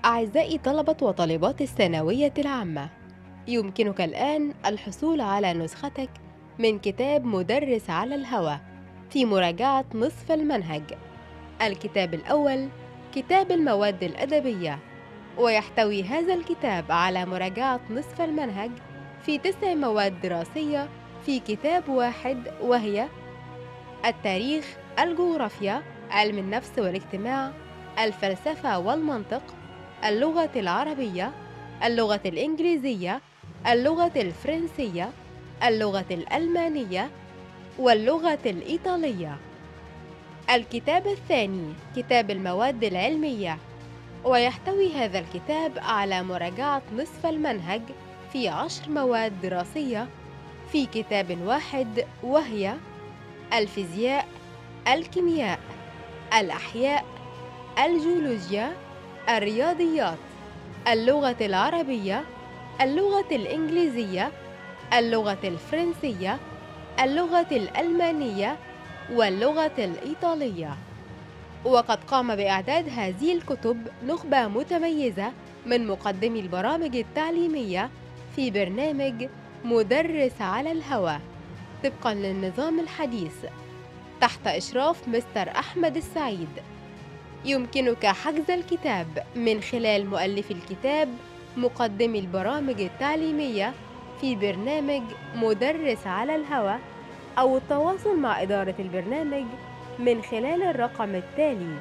أعزائي طلبة وطالبات الثانوية العامة يمكنك الآن الحصول على نسختك من كتاب مدرس على الهوى في مراجعة نصف المنهج الكتاب الأول كتاب المواد الأدبية ويحتوي هذا الكتاب على مراجعة نصف المنهج في تسع مواد دراسية في كتاب واحد وهي التاريخ الجغرافيا علم النفس والاجتماع الفلسفة والمنطق اللغة العربية اللغة الإنجليزية اللغة الفرنسية اللغة الألمانية واللغة الإيطالية الكتاب الثاني كتاب المواد العلمية ويحتوي هذا الكتاب على مراجعة نصف المنهج في عشر مواد دراسية في كتاب واحد وهي الفيزياء الكيمياء الأحياء الجيولوجيا الرياضيات اللغة العربية اللغة الإنجليزية اللغة الفرنسية اللغة الألمانية واللغة الإيطالية وقد قام بإعداد هذه الكتب نخبة متميزة من مقدمي البرامج التعليمية في برنامج مدرس على الهوى طبقا للنظام الحديث تحت إشراف مستر أحمد السعيد يمكنك حجز الكتاب من خلال مؤلف الكتاب مقدمي البرامج التعليمية في برنامج مدرس على الهوى أو التواصل مع إدارة البرنامج من خلال الرقم التالي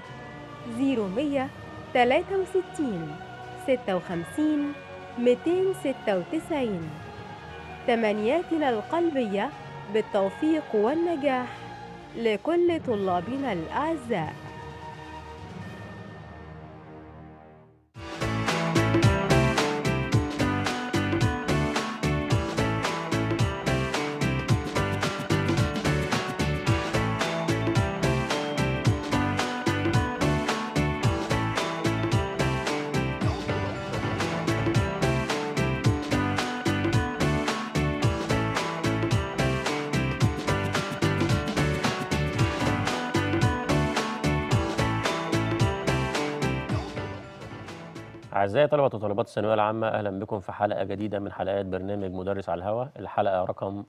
0163 56 296 تمنياتنا القلبية بالتوفيق والنجاح لكل طلابنا الأعزاء أعزائي طلبة وطالبات الثانوية العامة أهلا بكم في حلقة جديدة من حلقات برنامج مدرس على الهواء الحلقة رقم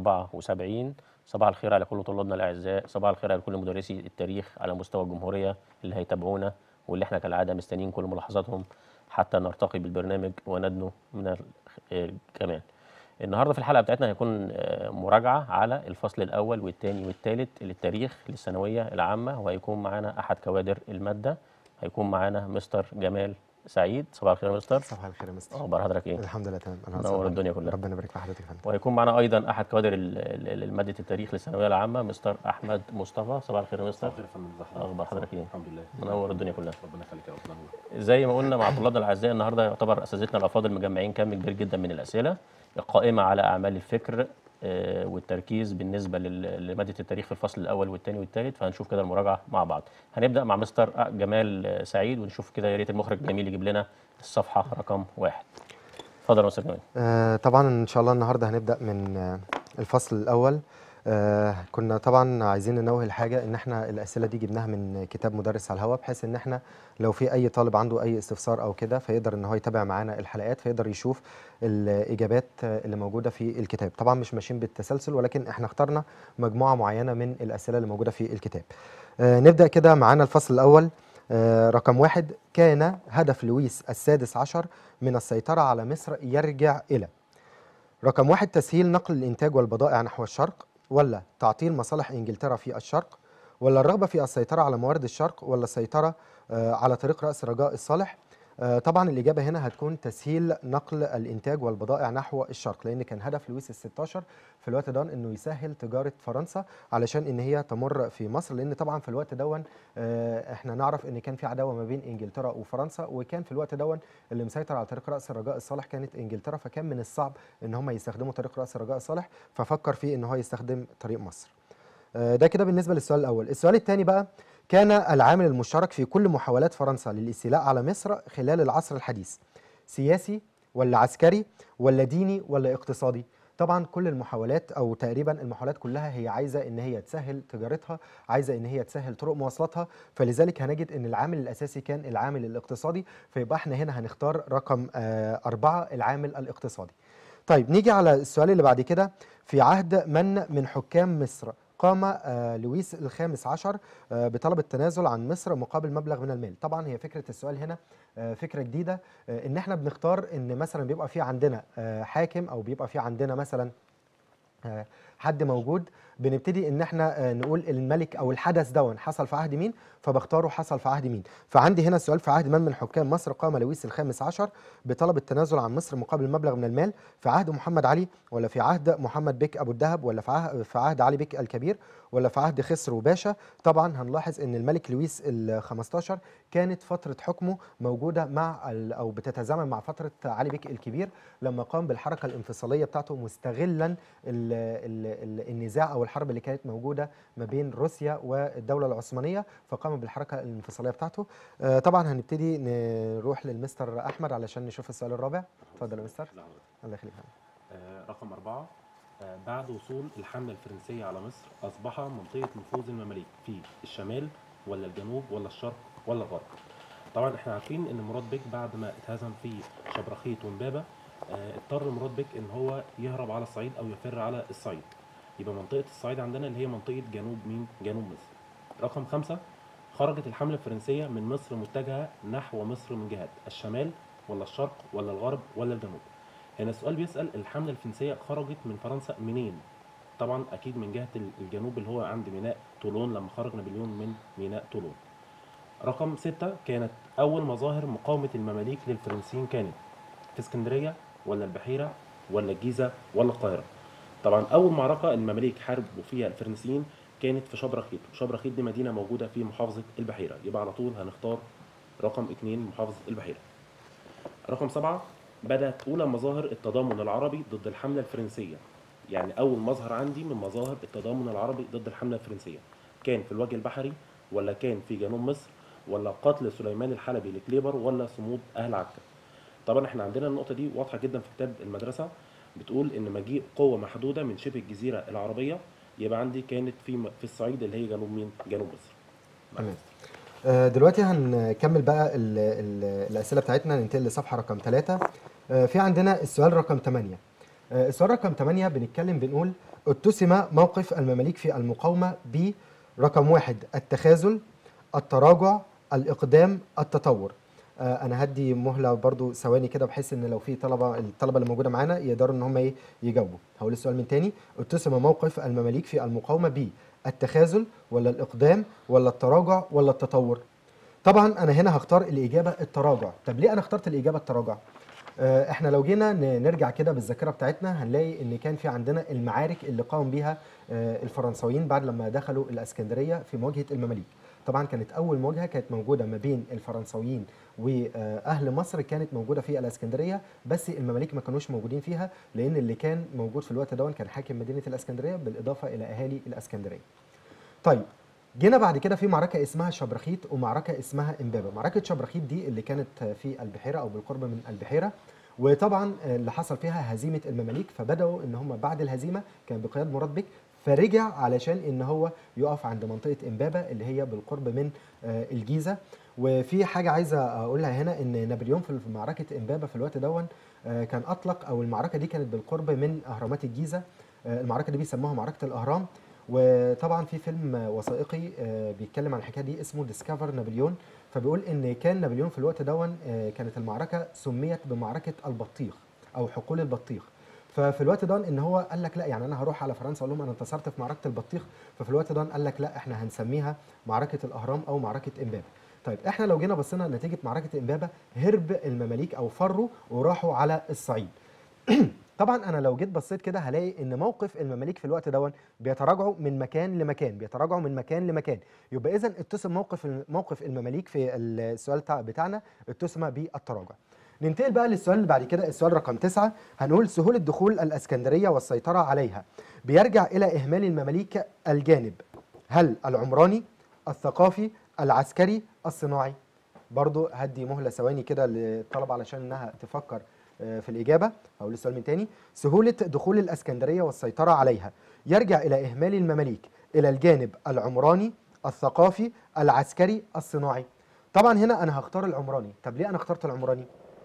74 صباح الخير على كل طلابنا الأعزاء صباح الخير على كل مدرسي التاريخ على مستوى الجمهورية اللي هيتابعونا واللي احنا كالعادة مستنيين كل ملاحظاتهم حتى نرتقي بالبرنامج وندنو من ال- آه، كمان النهارده في الحلقة بتاعتنا هيكون آه، مراجعة على الفصل الأول والثاني والثالث للتاريخ للثانوية العامة وهيكون معانا أحد كوادر المادة هيكون معانا مستر جمال سعيد صباح الخير يا مستر صباح الخير يا مستر اخبار حضرتك ايه الحمد لله تمام انا منور أسعد الدنيا حضرتك. كلها. ربنا يبارك في حضرتك يا فندم وهيكون معنا ايضا احد كوادر ال- ال- ال- ماده التاريخ للثانويه العامه مستر احمد مصطفى صباح الخير يا مستر خير يا فندم ازي اخبار حضرتك ايه الحمد لله منور الدنيا كلها ربنا يخليك يا رب منور زي ما قلنا مع طلابنا الاعزاء النهارده يعتبر اساتذتنا الافاضل مجمعين كم كبير جدا من الاسئله القائمه على اعمال الفكر آه، والتركيز بالنسبه لل- لماده التاريخ في الفصل الاول والثاني والثالث فهنشوف كده المراجعه مع بعض هنبدا مع مستر جمال آه، سعيد ونشوف كده يا ريت المخرج الجميل يجيب لنا الصفحه رقم واحد اتفضل يا مستر جمال آه طبعا ان شاء الله النهارده هنبدا من آه الفصل الاول آه كنا طبعا عايزين ننوه الحاجه ان احنا الاسئله دي جبناها من كتاب مدرس على الهواء بحيث ان احنا لو في اي طالب عنده اي استفسار او كده فيقدر ان هو يتابع معانا الحلقات فيقدر يشوف الاجابات آه، اللي موجوده في الكتاب طبعا مش ماشيين بالتسلسل ولكن احنا اخترنا مجموعه معينه من الاسئله اللي موجوده في الكتاب آه نبدا كده معانا الفصل الاول آه رقم واحد كان هدف لويس السادس عشر من السيطرة على مصر يرجع إلى رقم واحد تسهيل نقل الإنتاج والبضائع نحو الشرق ولا تعطيل مصالح إنجلترا في الشرق ولا الرغبة في السيطرة على موارد الشرق ولا السيطرة آه، على طريق رأس رجاء الصالح آه، طبعا الإجابة هنا هتكون تسهيل نقل الإنتاج والبضائع نحو الشرق لأن كان هدف لويس الستاشر في الوقت ده إنه يسهل تجارة فرنسا علشان إن هي تمر في مصر لأن طبعا في الوقت دون آه، احنا نعرف ان كان في عداوه ما بين انجلترا وفرنسا وكان في الوقت دون اللي مسيطر على طريق راس الرجاء الصالح كانت انجلترا فكان من الصعب ان هم يستخدموا طريق راس الرجاء الصالح ففكر فيه ان هو يستخدم طريق مصر آه، ده كده بالنسبه للسؤال الاول السؤال الثاني بقى كان العامل المشترك في كل محاولات فرنسا للاستيلاء على مصر خلال العصر الحديث سياسي ولا عسكري ولا ديني ولا اقتصادي طبعا كل المحاولات او تقريبا المحاولات كلها هي عايزه ان هي تسهل تجارتها عايزه ان هي تسهل طرق مواصلاتها فلذلك هنجد ان العامل الاساسي كان العامل الاقتصادي فيبقى احنا هنا هنختار رقم آه، أربعة العامل الاقتصادي طيب نيجي على السؤال اللي بعد كده في عهد من من حكام مصر قام آه، لويس الخامس عشر آه، بطلب التنازل عن مصر مقابل مبلغ من المال طبعا هي فكرة السؤال هنا آه، فكرة جديدة آه، ان احنا بنختار ان مثلا بيبقى في عندنا آه، حاكم او بيبقى في عندنا مثلا آه، حد موجود بنبتدي ان احنا آه، نقول الملك او الحدث دون حصل في عهد مين فبختاره حصل في عهد مين فعندي هنا السؤال في عهد من من حكام مصر قام لويس الخامس عشر بطلب التنازل عن مصر مقابل مبلغ من المال في عهد محمد علي ولا في عهد محمد بك ابو الدهب ولا في عهد, في عهد علي بك الكبير ولا في عهد خسرو باشا طبعا هنلاحظ ان الملك لويس ال 15 كانت فتره حكمه موجوده مع ال- او بتتزامن مع فتره علي بك الكبير لما قام بالحركه الانفصاليه بتاعته مستغلا ال ال ال النزاع او الحرب اللي كانت موجوده ما بين روسيا والدوله العثمانيه فقام بالحركه الانفصاليه بتاعته آه، طبعا هنبتدي نروح للمستر احمد علشان نشوف السؤال الرابع اتفضل يا مستر لا الله يخليك آه، رقم أربعة آه، بعد وصول الحملة الفرنسية على مصر أصبح منطقة نفوذ المماليك في الشمال ولا الجنوب ولا الشرق ولا الغرب طبعا احنا عارفين ان مراد بك بعد ما اتهزم في شبرخيت ومبابة آه، اضطر مراد بك ان هو يهرب على الصعيد او يفر على الصعيد يبقى منطقة الصعيد عندنا اللي هي منطقة جنوب مين جنوب مصر رقم خمسة خرجت الحملة الفرنسية من مصر متجهة نحو مصر من جهة الشمال ولا الشرق ولا الغرب ولا الجنوب هنا السؤال بيسأل الحملة الفرنسية خرجت من فرنسا منين؟ طبعا أكيد من جهة الجنوب اللي هو عند ميناء طولون لما خرج نابليون من ميناء طولون. رقم ستة كانت أول مظاهر مقاومة المماليك للفرنسيين كانت في اسكندرية ولا البحيرة ولا الجيزة ولا القاهرة. طبعا أول معركة المماليك حاربوا فيها الفرنسيين كانت في شبرخيت، وشبرخيت دي مدينة موجودة في محافظة البحيرة، يبقى على طول هنختار رقم اتنين محافظة البحيرة. رقم سبعة بدأت أولى مظاهر التضامن العربي ضد الحملة الفرنسية يعني أول مظهر عندي من مظاهر التضامن العربي ضد الحملة الفرنسية كان في الوجه البحري ولا كان في جنوب مصر ولا قتل سليمان الحلبي لكليبر ولا صمود أهل عكا طبعا احنا عندنا النقطة دي واضحة جدا في كتاب المدرسة بتقول إن مجيء قوة محدودة من شبه الجزيرة العربية يبقى عندي كانت في في الصعيد اللي هي جنوب مين؟ جنوب مصر. تمام. آه، دلوقتي هنكمل بقى ال ال الأسئلة بتاعتنا ننتقل لصفحة رقم ثلاثة في عندنا السؤال رقم 8 السؤال رقم 8 بنتكلم بنقول اتسم موقف المماليك في المقاومة برقم واحد التخاذل التراجع الإقدام التطور آه، انا هدي مهله برضو ثواني كده بحيث ان لو في طلبه الطلبه اللي موجوده معانا يقدروا ان هم ايه يجاوبوا هقول السؤال من تاني اتسم موقف المماليك في المقاومه بالتخاذل ولا الاقدام ولا التراجع ولا التطور طبعا انا هنا هختار الاجابه التراجع طب ليه انا اخترت الاجابه التراجع آه، احنا لو جينا ن- نرجع كده بالذاكره بتاعتنا هنلاقي ان كان في عندنا المعارك اللي قام بيها آه، الفرنساويين بعد لما دخلوا الاسكندريه في مواجهه المماليك طبعا كانت اول مواجهه كانت موجوده ما بين الفرنساويين واهل مصر كانت موجوده في الاسكندريه بس المماليك ما كانوش موجودين فيها لان اللي كان موجود في الوقت ده كان حاكم مدينه الاسكندريه بالاضافه الى اهالي الاسكندريه طيب جينا بعد كده في معركه اسمها شبرخيت ومعركه اسمها امبابه معركه شبرخيت دي اللي كانت في البحيره او بالقرب من البحيره وطبعا اللي حصل فيها هزيمه المماليك فبداوا ان هم بعد الهزيمه كان بقياده مراد بك فرجع علشان ان هو يقف عند منطقه امبابه اللي هي بالقرب من آه، الجيزه وفي حاجه عايزه اقولها هنا ان نابليون في معركه امبابه في الوقت دون آه، كان اطلق او المعركه دي كانت بالقرب من اهرامات الجيزه آه، المعركه دي بيسموها معركه الاهرام وطبعا في فيلم وثائقي آه، بيتكلم عن الحكايه دي اسمه ديسكفر نابليون فبيقول ان كان نابليون في الوقت دون آه، كانت المعركه سميت بمعركه البطيخ او حقول البطيخ ففي الوقت ده ان هو قال لك لا يعني انا هروح على فرنسا اقول لهم انا انتصرت في معركه البطيخ ففي الوقت ده قال لك لا احنا هنسميها معركه الاهرام او معركه امبابه طيب احنا لو جينا بصينا نتيجه معركه امبابه هرب المماليك او فروا وراحوا على الصعيد طبعا انا لو جيت بصيت كده هلاقي ان موقف المماليك في الوقت دون بيتراجعوا من مكان لمكان بيتراجعوا من مكان لمكان يبقى اذا اتسم موقف موقف المماليك في السؤال بتاع- بتاعنا اتسم بالتراجع ننتقل بقى للسؤال اللي بعد كده السؤال رقم تسعة هنقول سهولة دخول الأسكندرية والسيطرة عليها بيرجع إلى إهمال المماليك الجانب هل العمراني الثقافي العسكري الصناعي برضو هدي مهلة ثواني كده للطلبة علشان إنها تفكر آه، في الاجابه هقول السؤال من تاني سهوله دخول الاسكندريه والسيطره عليها يرجع الى اهمال المماليك الى الجانب العمراني الثقافي العسكري الصناعي طبعا هنا انا هختار العمراني طب ليه انا اخترت العمراني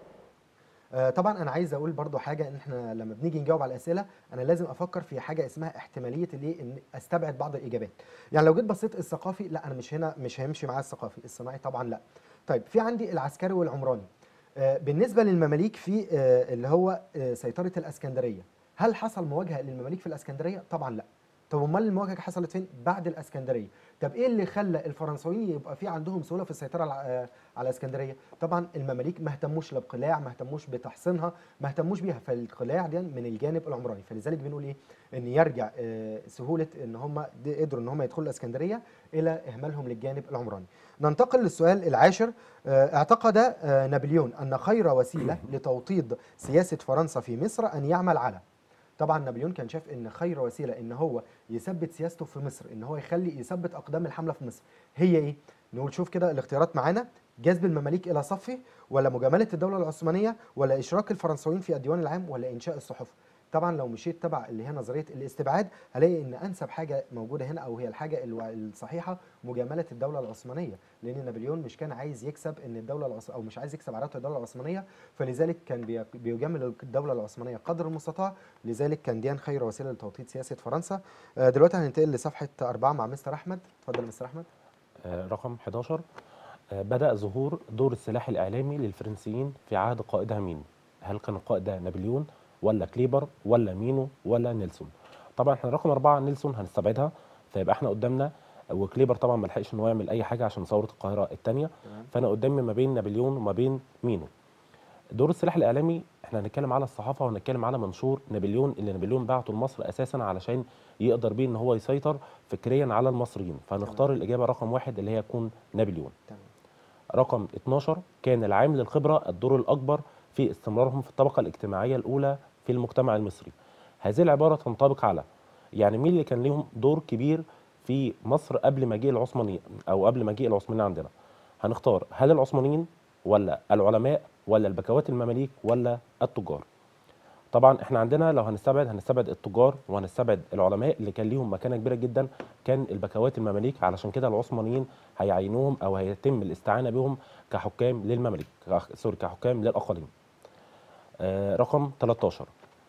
آه، طبعا انا عايز اقول برضو حاجه ان احنا لما بنيجي نجاوب على الاسئله انا لازم افكر في حاجه اسمها احتماليه الايه ان استبعد بعض الاجابات يعني لو جيت بصيت الثقافي لا انا مش هنا مش هيمشي معايا الثقافي الصناعي طبعا لا طيب في عندي العسكري والعمراني آه، بالنسبه للمماليك في آه، اللي هو آه، سيطره الاسكندريه هل حصل مواجهه للمماليك في الاسكندريه طبعا لا طب امال المواجهه حصلت فين بعد الاسكندريه طب ايه اللي خلى الفرنساويين يبقى في عندهم سهوله في السيطره على آه، على اسكندريه طبعا المماليك ما اهتموش لا بقلاع ما اهتموش بتحصينها ما اهتموش بيها فالقلاع دي من الجانب العمراني فلذلك بنقول ايه ان يرجع آه، سهوله ان هم د- قدروا ان هم يدخلوا الاسكندريه الى اهمالهم للجانب العمراني ننتقل للسؤال العاشر آه، اعتقد آه، نابليون ان خير وسيله لتوطيد سياسه فرنسا في مصر ان يعمل على طبعا نابليون كان شايف ان خير وسيله ان هو يثبت سياسته في مصر ان هو يخلي يثبت اقدام الحمله في مصر هي ايه نقول شوف كده الاختيارات معانا جذب المماليك الى صفه ولا مجامله الدوله العثمانيه ولا اشراك الفرنساويين في الديوان العام ولا انشاء الصحف طبعا لو مشيت تبع اللي هي نظريه الاستبعاد هلاقي ان انسب حاجه موجوده هنا او هي الحاجه الو- الصحيحه مجامله الدوله العثمانيه لان نابليون مش كان عايز يكسب ان الدوله العث... او مش عايز يكسب عداوه الدوله العثمانيه فلذلك كان بي- بيجامل الدوله العثمانيه قدر المستطاع لذلك كان دي خير وسيله لتوطيد سياسه فرنسا آه، دلوقتي هننتقل لصفحه أربعة مع مستر احمد اتفضل يا مستر احمد آه، رقم 11 آه، بدأ ظهور دور السلاح الإعلامي للفرنسيين في عهد قائدها مين؟ هل كان القائد ده نابليون ولا كليبر ولا مينو ولا نيلسون؟ طبعا احنا رقم أربعة نيلسون هنستبعدها فيبقى احنا قدامنا وكليبر طبعا ما لحقش ان هو يعمل اي حاجه عشان ثوره القاهره الثانيه تمام فانا قدامي ما بين نابليون وما بين مينو دور السلاح الاعلامي احنا هنتكلم على الصحافه وهنتكلم على منشور نابليون اللي نابليون بعته لمصر اساسا علشان يقدر بيه ان هو يسيطر فكريا على المصريين فهنختار الاجابه رقم واحد اللي هي يكون نابليون تمام رقم 12 كان العامل الخبرة الدور الأكبر في استمرارهم في الطبقة الاجتماعية الأولى في المجتمع المصري هذه العبارة تنطبق على يعني مين اللي كان ليهم دور كبير في مصر قبل مجيء العثمانيين أو قبل مجيء العثمانيين عندنا هنختار هل العثمانيين ولا العلماء ولا البكوات المماليك ولا التجار طبعا احنا عندنا لو هنستبعد هنستبعد التجار وهنستبعد العلماء اللي كان ليهم مكانه كبيره جدا كان البكوات المماليك علشان كده العثمانيين هيعينوهم او هيتم الاستعانه بهم كحكام للمماليك كح- سوري كحكام للاقاليم آه رقم 13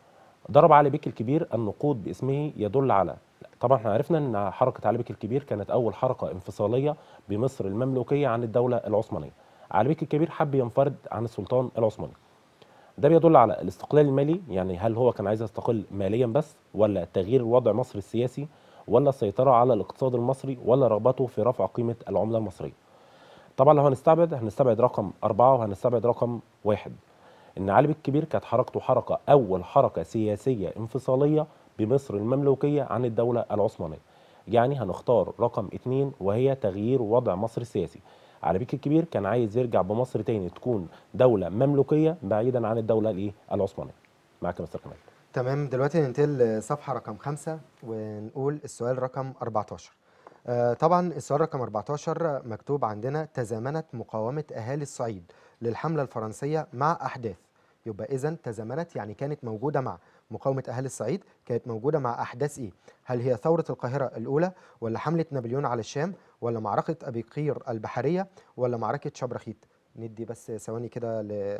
ضرب علي بيك الكبير النقود باسمه يدل على طبعا احنا عرفنا ان حركه علي بيك الكبير كانت اول حركه انفصاليه بمصر المملوكيه عن الدوله العثمانيه علي بيك الكبير حب ينفرد عن السلطان العثماني ده بيدل على الاستقلال المالي يعني هل هو كان عايز يستقل ماليا بس ولا تغيير وضع مصر السياسي ولا السيطرة على الاقتصاد المصري ولا رغبته في رفع قيمة العملة المصرية طبعا لو هنستبعد هنستبعد رقم أربعة وهنستبعد رقم واحد إن علي بيك الكبير كانت حركته حركة أول حركة سياسية انفصالية بمصر المملوكية عن الدولة العثمانية يعني هنختار رقم اتنين وهي تغيير وضع مصر السياسي علي بيك الكبير كان عايز يرجع بمصر تاني تكون دولة مملوكية بعيدا عن الدولة الايه العثمانية معاك يا مستر كمال تمام دلوقتي ننتقل لصفحة رقم خمسة ونقول السؤال رقم 14 آه طبعا السؤال رقم 14 مكتوب عندنا تزامنت مقاومة أهالي الصعيد للحملة الفرنسية مع أحداث يبقى إذا تزامنت يعني كانت موجودة مع مقاومة أهالي الصعيد كانت موجودة مع أحداث إيه؟ هل هي ثورة القاهرة الأولى ولا حملة نابليون على الشام ولا معركة أبي قير البحرية ولا معركة شبرخيت؟ ندي بس ثواني كده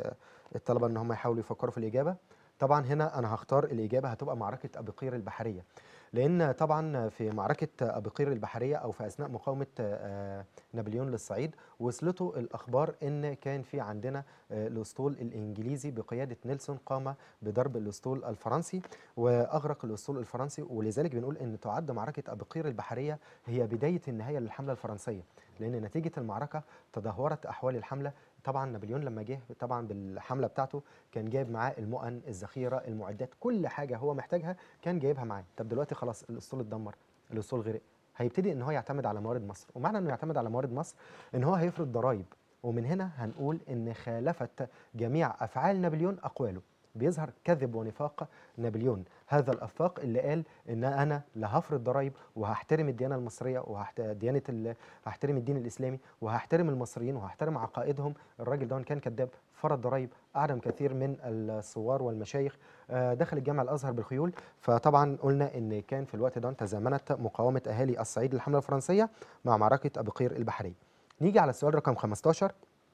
للطلبة إن هم يحاولوا يفكروا في الإجابة طبعا هنا انا هختار الاجابه هتبقى معركه ابي قير البحريه لان طبعا في معركه ابي قير البحريه او في اثناء مقاومه آه، نابليون للصعيد وصلته الاخبار ان كان في عندنا آه، الاسطول الانجليزي بقياده نيلسون قام بضرب الاسطول الفرنسي واغرق الاسطول الفرنسي ولذلك بنقول ان تعد معركه ابي قير البحريه هي بدايه النهايه للحمله الفرنسيه لان نتيجه المعركه تدهورت احوال الحمله طبعا نابليون لما جه طبعا بالحمله بتاعته كان جايب معاه المؤن الذخيره المعدات كل حاجه هو محتاجها كان جايبها معاه طب دلوقتي خلاص الاسطول اتدمر الاسطول غرق هيبتدي ان هو يعتمد على موارد مصر ومعنى انه يعتمد على موارد مصر ان هو هيفرض ضرائب ومن هنا هنقول ان خالفت جميع افعال نابليون اقواله بيظهر كذب ونفاق نابليون هذا الافاق اللي قال ان انا لا هفرض ضرائب وهحترم الديانه المصريه وهديانه ال... هحترم الدين الاسلامي وهحترم المصريين وهحترم عقائدهم الراجل ده كان كذاب فرض ضرائب اعدم كثير من الثوار والمشايخ آه، دخل الجامع الازهر بالخيول فطبعا قلنا ان كان في الوقت ده تزامنت مقاومه اهالي الصعيد للحمله الفرنسيه مع معركه ابو قير البحريه نيجي على السؤال رقم 15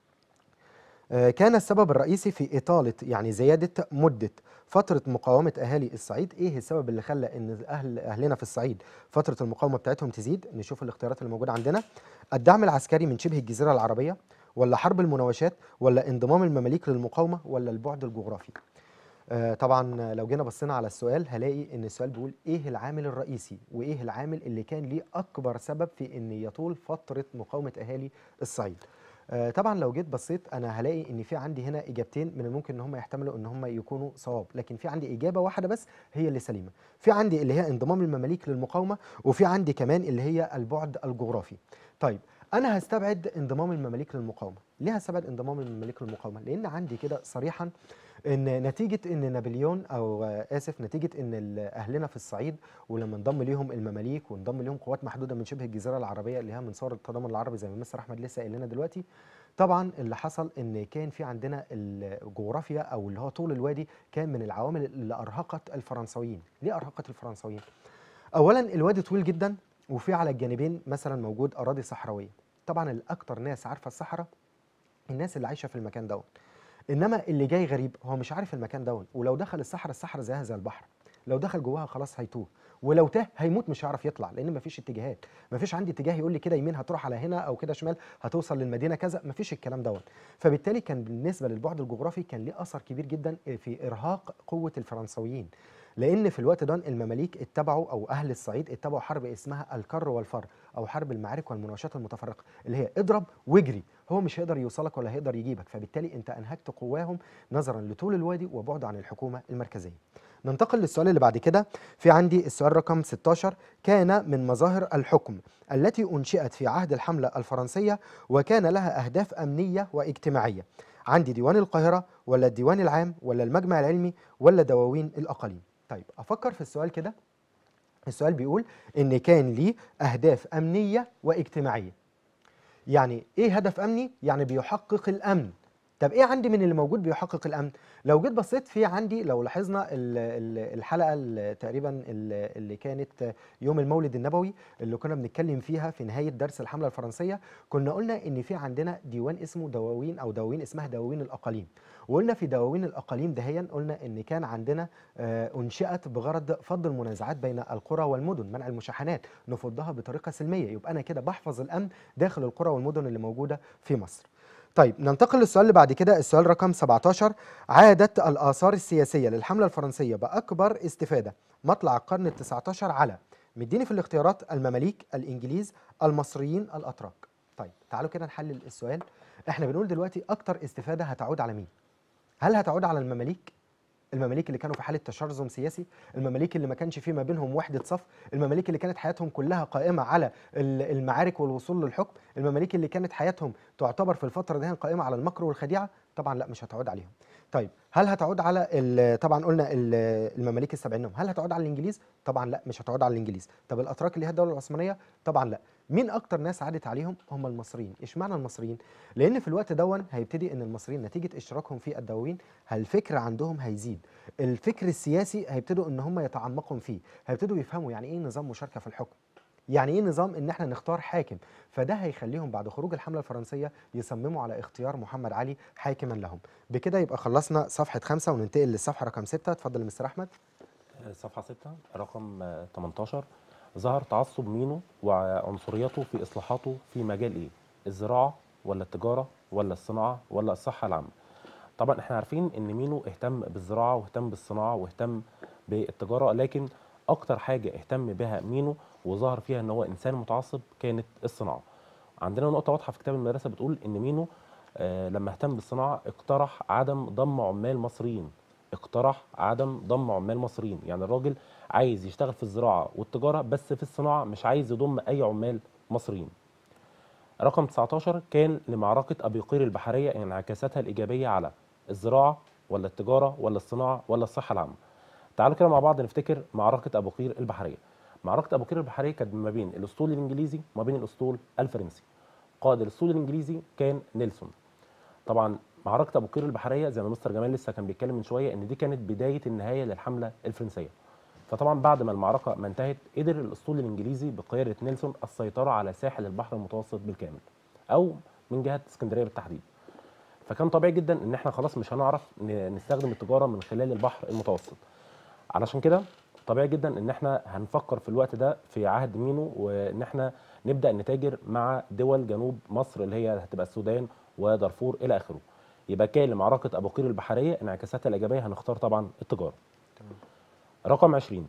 آه، كان السبب الرئيسي في إطالة يعني زيادة مدة فترة مقاومة أهالي الصعيد إيه السبب اللي خلى إن أهل أهلنا في الصعيد فترة المقاومة بتاعتهم تزيد نشوف الاختيارات اللي موجودة عندنا الدعم العسكري من شبه الجزيرة العربية ولا حرب المناوشات ولا انضمام المماليك للمقاومة ولا البعد الجغرافي آه، طبعا لو جينا بصينا على السؤال هلاقي ان السؤال بيقول ايه العامل الرئيسي وايه العامل اللي كان ليه اكبر سبب في ان يطول فتره مقاومه اهالي الصعيد آه، طبعا لو جيت بصيت انا هلاقي ان في عندي هنا اجابتين من الممكن ان هم يحتملوا ان هم يكونوا صواب لكن في عندي اجابه واحده بس هي اللي سليمه في عندي اللي هي انضمام المماليك للمقاومه وفي عندي كمان اللي هي البعد الجغرافي طيب انا هستبعد انضمام المماليك للمقاومه ليه هستبعد انضمام المماليك للمقاومه لان عندي كده صريحا ان نتيجه ان نابليون او آه، اسف نتيجه ان ال- اهلنا في الصعيد ولما انضم ليهم المماليك وانضم ليهم قوات محدوده من شبه الجزيره العربيه اللي هي من صور التضامن العربي زي ما مستر احمد لسه قايل لنا دلوقتي طبعا اللي حصل ان كان في عندنا الجغرافيا او اللي هو طول الوادي كان من العوامل اللي ارهقت الفرنساويين ليه ارهقت الفرنساويين اولا الوادي طويل جدا وفي على الجانبين مثلا موجود اراضي صحراويه طبعا الاكتر ناس عارفه الصحراء الناس اللي عايشه في المكان دوت انما اللي جاي غريب هو مش عارف المكان دوت ولو دخل الصحراء الصحراء زيها زي البحر لو دخل جواها خلاص هيتوه ولو تاه هيموت مش هيعرف يطلع لان مفيش اتجاهات مفيش عندي اتجاه يقول لي كده يمين هتروح على هنا او كده شمال هتوصل للمدينه كذا مفيش الكلام دوت فبالتالي كان بالنسبه للبعد الجغرافي كان ليه اثر كبير جدا في ارهاق قوه الفرنساويين لان في الوقت ده المماليك اتبعوا او اهل الصعيد اتبعوا حرب اسمها الكر والفر او حرب المعارك والمناوشات المتفرقه اللي هي اضرب واجري هو مش هيقدر يوصلك ولا هيقدر يجيبك فبالتالي انت انهكت قواهم نظرا لطول الوادي وبعد عن الحكومه المركزيه ننتقل للسؤال اللي بعد كده في عندي السؤال رقم 16 كان من مظاهر الحكم التي انشئت في عهد الحمله الفرنسيه وكان لها اهداف امنيه واجتماعيه عندي ديوان القاهره ولا الديوان العام ولا المجمع العلمي ولا دواوين الاقاليم طيب افكر في السؤال كده السؤال بيقول ان كان ليه اهداف امنيه واجتماعيه يعني ايه هدف امني يعني بيحقق الامن طب ايه عندي من اللي موجود بيحقق الامن لو جيت بصيت في عندي لو لاحظنا ال- ال- الحلقه ال- تقريبا ال- اللي كانت يوم المولد النبوي اللي كنا بنتكلم فيها في نهايه درس الحمله الفرنسيه كنا قلنا ان في عندنا ديوان اسمه دواوين او دواوين اسمها دواوين الاقاليم وقلنا في دواوين الاقاليم دهيا قلنا ان كان عندنا آه، انشئت بغرض فض المنازعات بين القرى والمدن منع المشاحنات نفضها بطريقه سلميه يبقى انا كده بحفظ الامن داخل القرى والمدن اللي موجوده في مصر طيب ننتقل للسؤال اللي بعد كده السؤال رقم 17 عادت الآثار السياسية للحملة الفرنسية بأكبر استفادة مطلع القرن ال 19 على مديني في الاختيارات المماليك الإنجليز المصريين الأتراك طيب تعالوا كده نحلل السؤال احنا بنقول دلوقتي أكتر استفادة هتعود على مين هل هتعود على المماليك المماليك اللي كانوا في حاله تشرذم سياسي المماليك اللي ما كانش في ما بينهم وحده صف المماليك اللي كانت حياتهم كلها قائمه على ال- المعارك والوصول للحكم المماليك اللي كانت حياتهم تعتبر في الفتره دي قائمه على المكر والخديعه طبعا لا مش هتعود عليهم طيب هل هتعود على ال- طبعا قلنا ال- المماليك السبعينهم هل هتعود على الانجليز طبعا لا مش هتعود على الانجليز طب الاتراك اللي هي الدوله العثمانيه طبعا لا مين اكتر ناس عادت عليهم هم المصريين اشمعنى المصريين لان في الوقت دون هيبتدي ان المصريين نتيجه اشتراكهم في الدواوين الفكر عندهم هيزيد الفكر السياسي هيبتدوا ان هم يتعمقوا فيه هيبتدوا يفهموا يعني ايه نظام مشاركه في الحكم يعني ايه نظام ان احنا نختار حاكم فده هيخليهم بعد خروج الحمله الفرنسيه يصمموا على اختيار محمد علي حاكما لهم بكده يبقى خلصنا صفحه خمسة وننتقل للصفحه رقم ستة اتفضل يا مستر احمد صفحة 6 رقم آه، 18 ظهر تعصب مينو وعنصريته في إصلاحاته في مجال إيه؟ الزراعة ولا التجارة ولا الصناعة ولا الصحة العامة؟ طبعا احنا عارفين ان مينو اهتم بالزراعة واهتم بالصناعة واهتم بالتجارة لكن أكتر حاجة اهتم بها مينو وظهر فيها ان هو إنسان متعصب كانت الصناعة. عندنا نقطة واضحة في كتاب المدرسة بتقول ان مينو آه لما اهتم بالصناعة اقترح عدم ضم عمال مصريين اقترح عدم ضم عمال مصريين يعني الراجل عايز يشتغل في الزراعة والتجارة بس في الصناعة مش عايز يضم أي عمال مصريين رقم 19 كان لمعركة أبي قير البحرية انعكاساتها الإيجابية على الزراعة ولا التجاره ولا الصناعه ولا الصحه العامه تعالوا كده مع بعض نفتكر معركه ابو قير البحريه معركه ابو قير البحريه كانت ما بين الاسطول الانجليزي وما بين الاسطول الفرنسي قائد الاسطول الانجليزي كان نيلسون طبعا معركه ابو قير البحريه زي ما مستر جمال لسه كان بيتكلم من شويه ان دي كانت بدايه النهايه للحمله الفرنسيه فطبعا بعد ما المعركه ما انتهت قدر الاسطول الانجليزي بقياده نيلسون السيطره على ساحل البحر المتوسط بالكامل او من جهه اسكندريه بالتحديد فكان طبيعي جدا ان احنا خلاص مش هنعرف ن- نستخدم التجاره من خلال البحر المتوسط علشان كده طبيعي جدا ان احنا هنفكر في الوقت ده في عهد مينو وان احنا نبدا نتاجر مع دول جنوب مصر اللي هي هتبقى السودان ودارفور الى اخره يبقى كان لمعركه ابو قير البحريه انعكاساتها الايجابيه هنختار طبعا التجاره رقم 20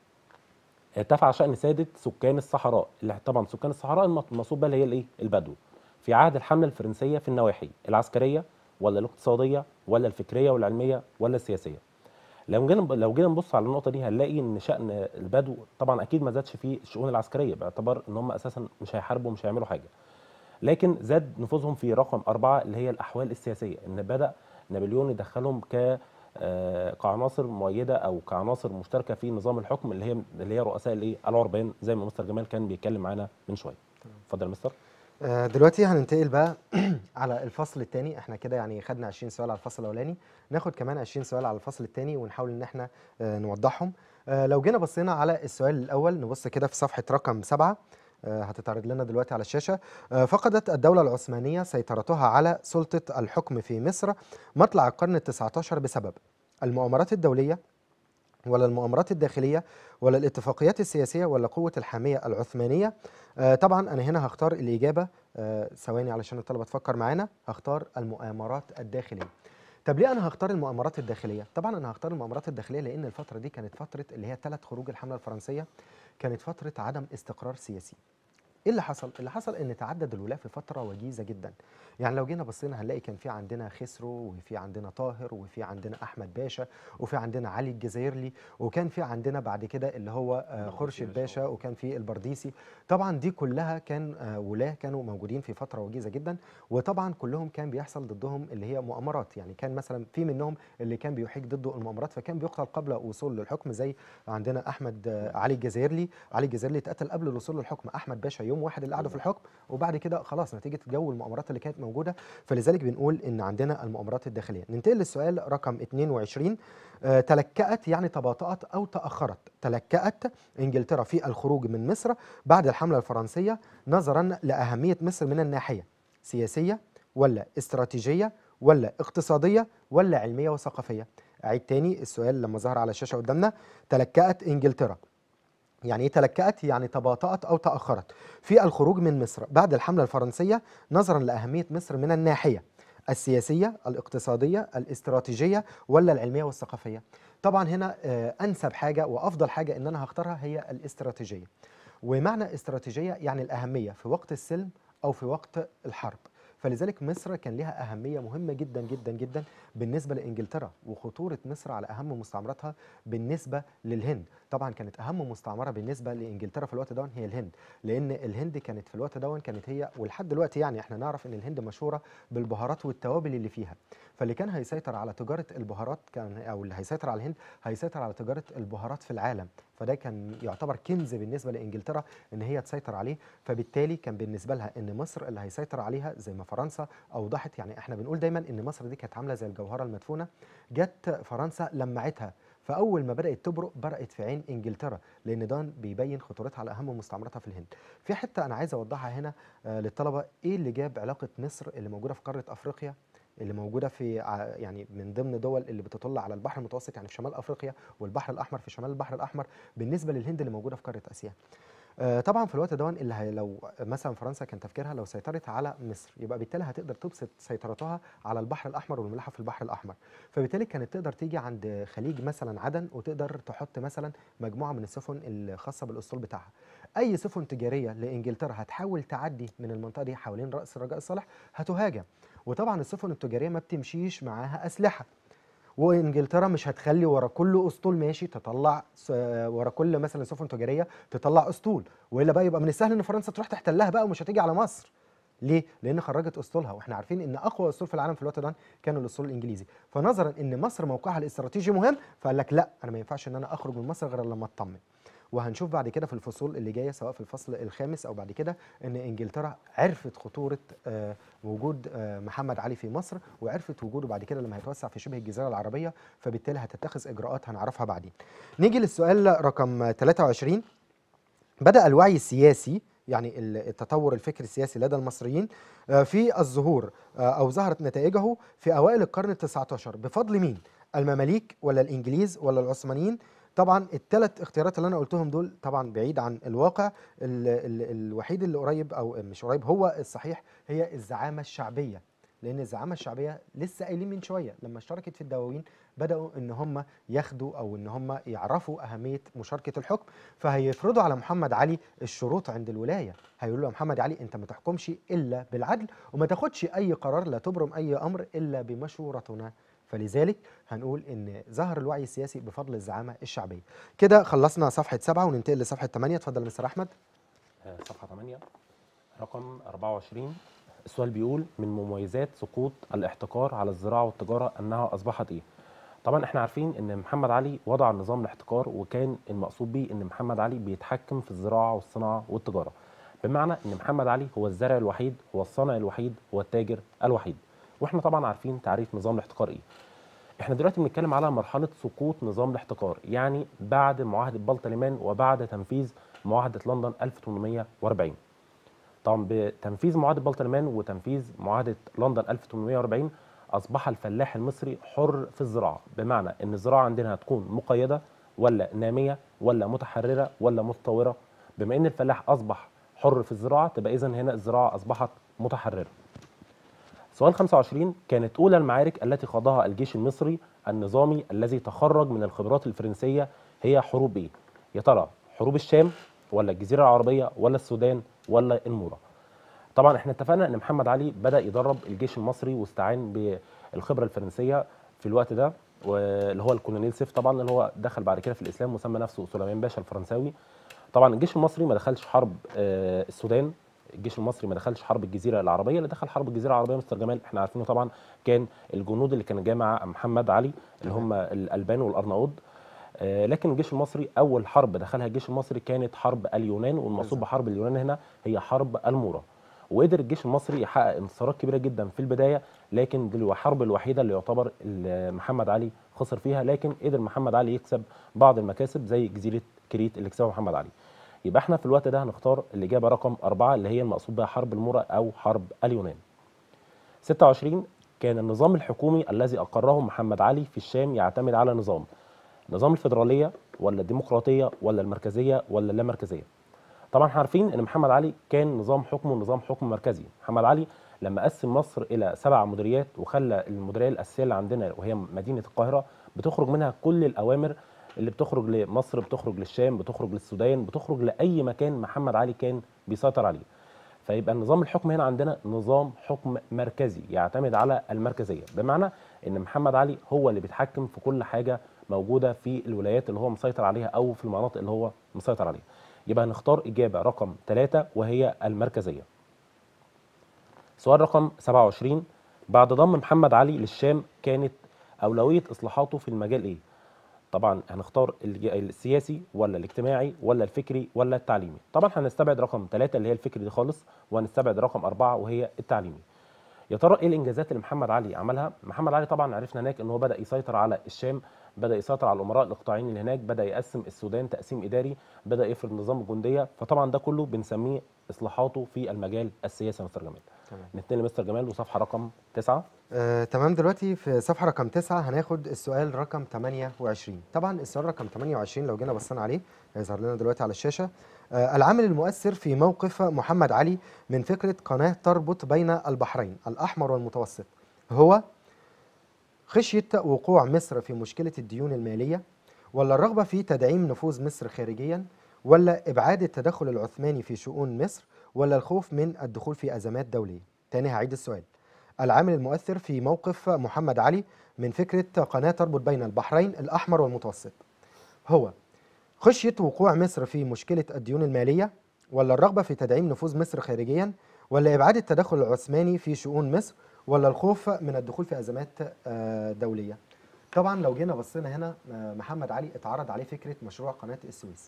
ارتفع شأن سادة سكان الصحراء اللي طبعا سكان الصحراء المط- المقصود بها اللي هي الايه البدو في عهد الحملة الفرنسية في النواحي العسكرية ولا الاقتصادية ولا الفكرية والعلمية ولا السياسية لو جينا لو جينا نبص على النقطة دي هنلاقي ان شأن البدو طبعا اكيد ما زادش في الشؤون العسكرية باعتبار ان هم اساسا مش هيحاربوا ومش هيعملوا حاجة لكن زاد نفوذهم في رقم أربعة اللي هي الأحوال السياسية إن بدأ نابليون يدخلهم ك آه، كعناصر مؤيده او كعناصر مشتركه في نظام الحكم اللي هي اللي هي رؤساء الايه العربان زي ما مستر جمال كان بيتكلم معانا من شويه اتفضل يا مستر آه، دلوقتي هننتقل بقى على الفصل الثاني احنا كده يعني خدنا 20 سؤال على الفصل الاولاني ناخد كمان 20 سؤال على الفصل الثاني ونحاول ان احنا آه، نوضحهم آه، لو جينا بصينا على السؤال الاول نبص كده في صفحه رقم سبعة آه، هتتعرض لنا دلوقتي على الشاشه آه، فقدت الدوله العثمانيه سيطرتها على سلطه الحكم في مصر مطلع القرن ال19 بسبب المؤامرات الدوليه ولا المؤامرات الداخليه ولا الاتفاقيات السياسيه ولا قوه الحاميه العثمانيه آه، طبعا انا هنا هختار الاجابه آه، ثواني علشان الطلبه تفكر معانا هختار المؤامرات الداخليه طب ليه انا هختار المؤامرات الداخليه طبعا انا هختار المؤامرات الداخليه لان الفتره دي كانت فتره اللي هي ثلاث خروج الحمله الفرنسيه كانت فتره عدم استقرار سياسي ايه اللي حصل اللي حصل ان تعدد الولاة في فتره وجيزه جدا يعني لو جينا بصينا هنلاقي كان في عندنا خسرو وفي عندنا طاهر وفي عندنا احمد باشا وفي عندنا علي الجزائرلي وكان في عندنا بعد كده اللي هو آه، خورشيد باشا وكان في البرديسي طبعا دي كلها كان آه، ولاة كانوا موجودين في فتره وجيزه جدا وطبعا كلهم كان بيحصل ضدهم اللي هي مؤامرات يعني كان مثلا في منهم اللي كان بيحيك ضده المؤامرات فكان بيقتل قبل وصول للحكم زي عندنا احمد آه، علي الجزائرلي علي الجزائرلي اتقتل قبل الوصول للحكم احمد باشا يوم واحد اللي قعدوا في الحكم وبعد كده خلاص نتيجه جو المؤامرات اللي كانت موجوده فلذلك بنقول ان عندنا المؤامرات الداخليه ننتقل للسؤال رقم 22 آه، تلكأت يعني تباطأت او تأخرت تلكأت انجلترا في الخروج من مصر بعد الحمله الفرنسيه نظرا لاهميه مصر من الناحيه سياسيه ولا استراتيجيه ولا اقتصاديه ولا علميه وثقافيه اعيد تاني السؤال لما ظهر على الشاشه قدامنا تلكأت انجلترا يعني ايه تلكأت يعني تباطأت او تأخرت في الخروج من مصر بعد الحمله الفرنسيه نظرا لاهميه مصر من الناحيه السياسيه الاقتصاديه الاستراتيجيه ولا العلميه والثقافيه طبعا هنا آه، انسب حاجه وافضل حاجه ان انا هختارها هي الاستراتيجيه ومعنى استراتيجيه يعني الاهميه في وقت السلم او في وقت الحرب فلذلك مصر كان لها أهمية مهمة جدا جدا جدا بالنسبة لإنجلترا وخطورة مصر على أهم مستعمراتها بالنسبة للهند طبعا كانت أهم مستعمرة بالنسبة لإنجلترا في الوقت ده هي الهند لأن الهند كانت في الوقت ده كانت هي ولحد دلوقتي يعني احنا نعرف إن الهند مشهورة بالبهارات والتوابل اللي فيها فاللي كان هيسيطر على تجارة البهارات كان أو اللي هيسيطر على الهند هيسيطر على تجارة البهارات في العالم فده كان يعتبر كنز بالنسبة لإنجلترا إن هي تسيطر عليه فبالتالي كان بالنسبة لها إن مصر اللي هيسيطر عليها زي ما فرنسا أوضحت يعني احنا بنقول دايما إن مصر دي كانت عاملة زي الجوهرة المدفونة جت فرنسا لمعتها فاول ما بدات تبرق برقت في عين انجلترا لان ده بيبين خطورتها على اهم مستعمراتها في الهند في حته انا عايز اوضحها هنا آه للطلبه ايه اللي جاب علاقه مصر اللي موجوده في قاره افريقيا اللي موجوده في ع- يعني من ضمن دول اللي بتطل على البحر المتوسط يعني في شمال افريقيا والبحر الاحمر في شمال البحر الاحمر بالنسبه للهند اللي موجوده في قاره اسيا آه، طبعا في الوقت ده اللي هي لو مثلا فرنسا كان تفكيرها لو سيطرت على مصر يبقى بالتالي هتقدر تبسط سيطرتها على البحر الاحمر والملاحه في البحر الاحمر فبالتالي كانت تقدر تيجي عند خليج مثلا عدن وتقدر تحط مثلا مجموعه من السفن الخاصه بالاسطول بتاعها اي سفن تجاريه لانجلترا هتحاول تعدي من المنطقه دي حوالين راس الرجاء الصالح هتهاجم وطبعا السفن التجاريه ما بتمشيش معاها اسلحه وانجلترا مش هتخلي ورا كل اسطول ماشي تطلع س- ورا كل مثلا سفن تجاريه تطلع اسطول والا بقى يبقى من السهل ان فرنسا تروح تحتلها بقى ومش هتيجي على مصر ليه؟ لان خرجت اسطولها واحنا عارفين ان اقوى اسطول في العالم في الوقت ده كان الاسطول الانجليزي فنظرا ان مصر موقعها الاستراتيجي مهم فقال لك لا انا ما ينفعش ان انا اخرج من مصر غير لما اطمن وهنشوف بعد كده في الفصول اللي جايه سواء في الفصل الخامس او بعد كده ان انجلترا عرفت خطوره آه، وجود آه، محمد علي في مصر وعرفت وجوده بعد كده لما هيتوسع في شبه الجزيره العربيه فبالتالي هتتخذ اجراءات هنعرفها بعدين. نيجي للسؤال رقم 23 بدأ الوعي السياسي يعني ال- التطور الفكري السياسي لدى المصريين آه، في الظهور آه، أو ظهرت نتائجه في أوائل القرن التسعة عشر بفضل مين؟ المماليك ولا الإنجليز ولا العثمانيين؟ طبعا الثلاث اختيارات اللي أنا قلتهم دول طبعا بعيد عن الواقع ال ال الوحيد اللي قريب أو مش قريب هو الصحيح هي الزعامة الشعبية لأن الزعامة الشعبية لسه قايلين من شوية لما اشتركت في الدواوين بدأوا إن هم ياخدوا أو إن هم يعرفوا أهمية مشاركة الحكم فهيفرضوا على محمد علي الشروط عند الولايه هيقولوا له يا محمد علي انت ما تحكمش الا بالعدل وما تاخدش اي قرار لا تبرم اي امر الا بمشورتنا فلذلك هنقول ان ظهر الوعي السياسي بفضل الزعامه الشعبيه كده خلصنا صفحه سبعة وننتقل لصفحه 8 اتفضل يا مستر احمد آه، صفحة 8 رقم 24 السؤال بيقول من مميزات سقوط الاحتكار على الزراعة والتجارة أنها أصبحت إيه؟ طبعا احنا عارفين ان محمد علي وضع نظام الاحتكار وكان المقصود بيه ان محمد علي بيتحكم في الزراعة والصناعة والتجارة بمعنى ان محمد علي هو الزارع الوحيد هو الصانع الوحيد هو التاجر الوحيد واحنا طبعا عارفين تعريف نظام الاحتكار ايه احنا دلوقتي بنتكلم على مرحلة سقوط نظام الاحتكار يعني بعد معاهدة بلطلمان وبعد تنفيذ معاهدة لندن 1840 طبعا بتنفيذ معاهدة بلطلمان وتنفيذ معاهدة لندن 1840 أصبح الفلاح المصري حر في الزراعة بمعنى أن الزراعة عندنا هتكون مقيدة ولا نامية ولا متحررة ولا متطورة بما أن الفلاح أصبح حر في الزراعة تبقى إذا هنا الزراعة أصبحت متحررة سؤال 25 كانت أولى المعارك التي خاضها الجيش المصري النظامي الذي تخرج من الخبرات الفرنسية هي حروب إيه؟ يا ترى حروب الشام ولا الجزيرة العربية ولا السودان ولا المورا؟ طبعا احنا اتفقنا ان محمد علي بدا يدرب الجيش المصري واستعان بالخبره الفرنسيه في الوقت ده واللي هو الكولونيل سيف طبعا اللي هو دخل بعد كده في الاسلام وسمى نفسه سليمان باشا الفرنساوي طبعا الجيش المصري ما دخلش حرب آه، السودان الجيش المصري ما دخلش حرب الجزيره العربيه اللي دخل حرب الجزيره العربيه مستر جمال احنا عارفينه طبعا كان الجنود اللي كان جاي مع محمد علي اللي هم الالبان والارناؤوط آه، لكن الجيش المصري اول حرب دخلها الجيش المصري كانت حرب اليونان والمقصود بالظبط. بحرب اليونان هنا هي حرب المورا وقدر الجيش المصري يحقق انتصارات كبيره جدا في البدايه لكن دي الحرب الوحيده اللي يعتبر ال- محمد علي خسر فيها لكن قدر محمد علي يكسب بعض المكاسب زي جزيره كريت اللي كسبها محمد علي يبقى احنا في الوقت ده هنختار الاجابه رقم أربعة اللي هي المقصود بها حرب المورا او حرب اليونان 26 كان النظام الحكومي الذي اقره محمد علي في الشام يعتمد على نظام نظام الفيدراليه ولا الديمقراطيه ولا المركزيه ولا اللامركزيه طبعا احنا عارفين ان محمد علي كان نظام حكمه نظام حكم مركزي محمد علي لما قسم مصر الى سبع مديريات وخلى المديريه الاساسيه اللي عندنا وهي مدينه القاهره بتخرج منها كل الاوامر اللي بتخرج لمصر بتخرج للشام بتخرج للسودان بتخرج لاي مكان محمد علي كان بيسيطر عليه فيبقى نظام الحكم هنا عندنا نظام حكم مركزي يعتمد على المركزيه بمعنى ان محمد علي هو اللي بيتحكم في كل حاجه موجوده في الولايات اللي هو مسيطر عليها او في المناطق اللي هو مسيطر عليها يبقى هنختار إجابة رقم 3 وهي المركزية سؤال رقم 27 بعد ضم محمد علي للشام كانت أولوية إصلاحاته في المجال إيه؟ طبعا هنختار الج- السياسي ولا الاجتماعي ولا الفكري ولا التعليمي طبعا هنستبعد رقم 3 اللي هي الفكري دي خالص وهنستبعد رقم 4 وهي التعليمي يا ترى ايه الانجازات اللي محمد علي عملها محمد علي طبعا عرفنا هناك ان هو بدا يسيطر على الشام بدا يسيطر على الامراء الاقطاعيين اللي هناك بدا يقسم السودان تقسيم اداري بدا يفرض نظام الجنديه فطبعا ده كله بنسميه اصلاحاته في المجال السياسي يا مستر جمال تمام. نتنقل لمستر جمال وصفحه رقم 9 آه، تمام دلوقتي في صفحة رقم 9 هناخد السؤال رقم 28 طبعا السؤال رقم 28 لو جينا بصينا عليه هيظهر لنا دلوقتي على الشاشة آه، العامل المؤثر في موقف محمد علي من فكرة قناة تربط بين البحرين الأحمر والمتوسط هو خشية وقوع مصر في مشكلة الديون المالية ولا الرغبة في تدعيم نفوذ مصر خارجيا ولا إبعاد التدخل العثماني في شؤون مصر ولا الخوف من الدخول في أزمات دولية تاني هعيد السؤال العامل المؤثر في موقف محمد علي من فكرة قناة تربط بين البحرين الأحمر والمتوسط هو خشية وقوع مصر في مشكلة الديون المالية ولا الرغبة في تدعيم نفوذ مصر خارجيا ولا ابعاد التدخل العثماني في شؤون مصر ولا الخوف من الدخول في ازمات آه، دوليه طبعا لو جينا بصينا هنا آه، محمد علي اتعرض عليه فكره مشروع قناه السويس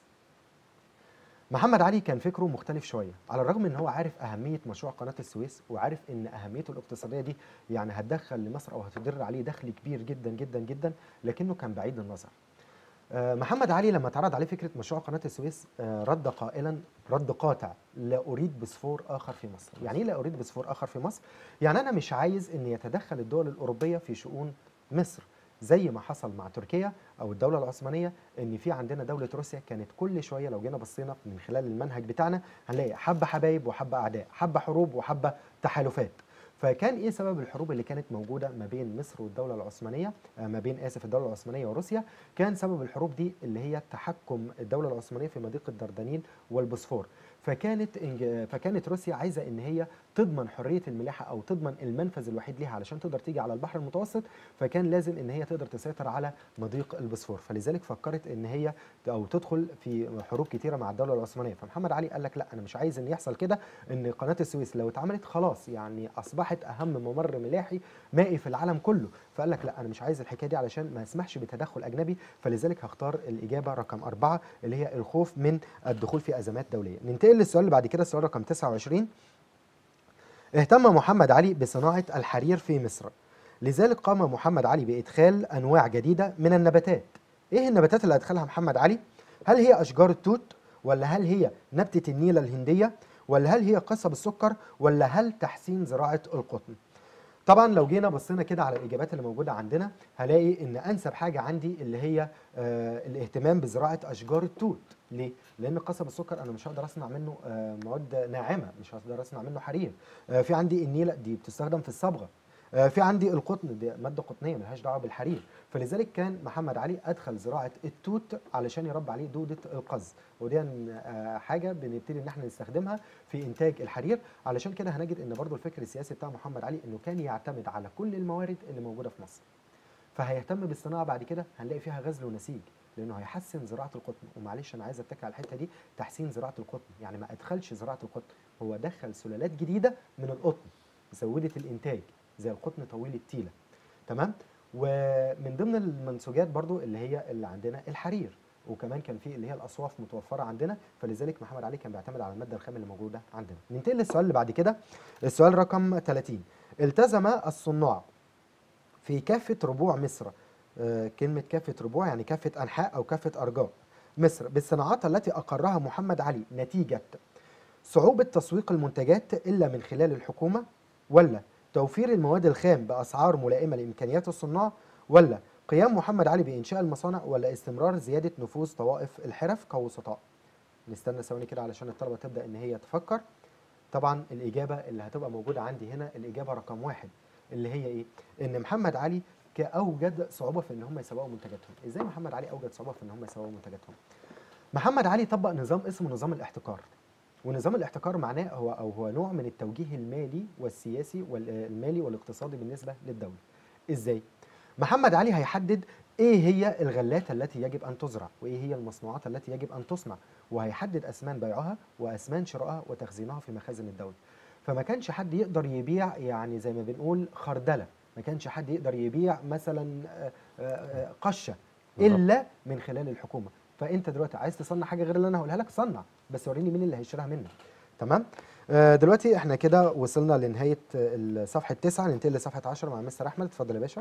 محمد علي كان فكره مختلف شويه على الرغم ان هو عارف اهميه مشروع قناه السويس وعارف ان اهميته الاقتصاديه دي يعني هتدخل لمصر او هتدر عليه دخل كبير جدا جدا جدا لكنه كان بعيد النظر آه، محمد علي لما اتعرض عليه فكره مشروع قناه السويس آه، رد قائلا رد قاطع لا اريد بسفور اخر في مصر يعني ايه لا اريد بسفور اخر في مصر يعني انا مش عايز ان يتدخل الدول الاوروبيه في شؤون مصر زي ما حصل مع تركيا او الدوله العثمانيه ان في عندنا دوله روسيا كانت كل شويه لو جينا بصينا من خلال المنهج بتاعنا هنلاقي حبه حبايب وحبه اعداء حبه حروب وحبه تحالفات فكان ايه سبب الحروب اللي كانت موجوده ما بين مصر والدوله العثمانيه آه، ما بين اسف الدوله العثمانيه وروسيا كان سبب الحروب دي اللي هي تحكم الدوله العثمانيه في مضيق الدردنيل والبوسفور فكانت إنج- فكانت روسيا عايزه ان هي تضمن حريه الملاحه او تضمن المنفذ الوحيد ليها علشان تقدر تيجي على البحر المتوسط فكان لازم ان هي تقدر تسيطر على مضيق البوسفور فلذلك فكرت ان هي او تدخل في حروب كتيره مع الدوله العثمانيه فمحمد علي قال لك لا انا مش عايز ان يحصل كده ان قناه السويس لو اتعملت خلاص يعني اصبحت اهم ممر ملاحي مائي في العالم كله فقال لك لا انا مش عايز الحكايه دي علشان ما اسمحش بتدخل اجنبي فلذلك هختار الاجابه رقم أربعة اللي هي الخوف من الدخول في ازمات دوليه ننتقل للسؤال اللي بعد كده السؤال رقم 29 اهتم محمد علي بصناعه الحرير في مصر لذلك قام محمد علي بادخال انواع جديده من النباتات ايه النباتات اللي ادخلها محمد علي هل هي اشجار التوت ولا هل هي نبته النيله الهنديه ولا هل هي قصب السكر ولا هل تحسين زراعه القطن طبعا لو جينا بصينا كده على الاجابات اللي موجوده عندنا هلاقي ان انسب حاجه عندي اللي هي آه الاهتمام بزراعه اشجار التوت ليه لان قصب السكر انا مش هقدر اصنع منه آه مواد ناعمه مش هقدر اصنع منه حرير آه في عندي النيله دي بتستخدم في الصبغه آه في عندي القطن دي ماده قطنيه ملهاش دعوه بالحرير فلذلك كان محمد علي ادخل زراعه التوت علشان يربى عليه دوده القز ودي آه حاجه بنبتدي ان احنا نستخدمها في انتاج الحرير علشان كده هنجد ان برضو الفكر السياسي بتاع محمد علي انه كان يعتمد على كل الموارد اللي موجوده في مصر فهيهتم بالصناعه بعد كده هنلاقي فيها غزل ونسيج لانه هيحسن زراعه القطن ومعلش انا عايز اتك على الحته دي تحسين زراعه القطن يعني ما ادخلش زراعه القطن هو دخل سلالات جديده من القطن زودت الانتاج زي القطن طويل التيله تمام ومن ضمن المنسوجات برضو اللي هي اللي عندنا الحرير وكمان كان في اللي هي الاصواف متوفره عندنا فلذلك محمد علي كان بيعتمد على الماده الخام اللي موجوده عندنا ننتقل للسؤال اللي بعد كده السؤال رقم 30 التزم الصناع في كافه ربوع مصر آه، كلمه كافه ربوع يعني كافه انحاء او كافه ارجاء مصر بالصناعات التي اقرها محمد علي نتيجه صعوبه تسويق المنتجات الا من خلال الحكومه ولا توفير المواد الخام باسعار ملائمه لامكانيات الصناع ولا قيام محمد علي بانشاء المصانع ولا استمرار زياده نفوذ طوائف الحرف كوسطاء نستنى ثواني كده علشان الطلبه تبدا ان هي تفكر طبعا الاجابه اللي هتبقى موجوده عندي هنا الاجابه رقم واحد اللي هي ايه ان محمد علي ك- اوجد صعوبه في ان هم يسوقوا منتجاتهم ازاي محمد علي اوجد صعوبه في ان هم يسوقوا منتجاتهم محمد علي طبق نظام اسمه نظام الاحتكار ونظام الاحتكار معناه هو او هو نوع من التوجيه المالي والسياسي والمالي والاقتصادي بالنسبه للدوله ازاي محمد علي هيحدد ايه هي الغلات التي يجب ان تزرع وايه هي المصنوعات التي يجب ان تصنع وهيحدد اثمان بيعها واثمان شرائها وتخزينها في مخازن الدوله فما كانش حد يقدر يبيع يعني زي ما بنقول خردله ما كانش حد يقدر يبيع مثلا آه، آه، آه، قشه بالظبط. الا من خلال الحكومه فانت دلوقتي عايز تصنع حاجه غير اللي انا هقولها لك صنع بس وريني مين اللي هيشتريها منك تمام آه، دلوقتي احنا كده وصلنا لنهايه آه، صفحه 9 ننتقل لصفحه 10 مع مستر احمد اتفضل يا باشا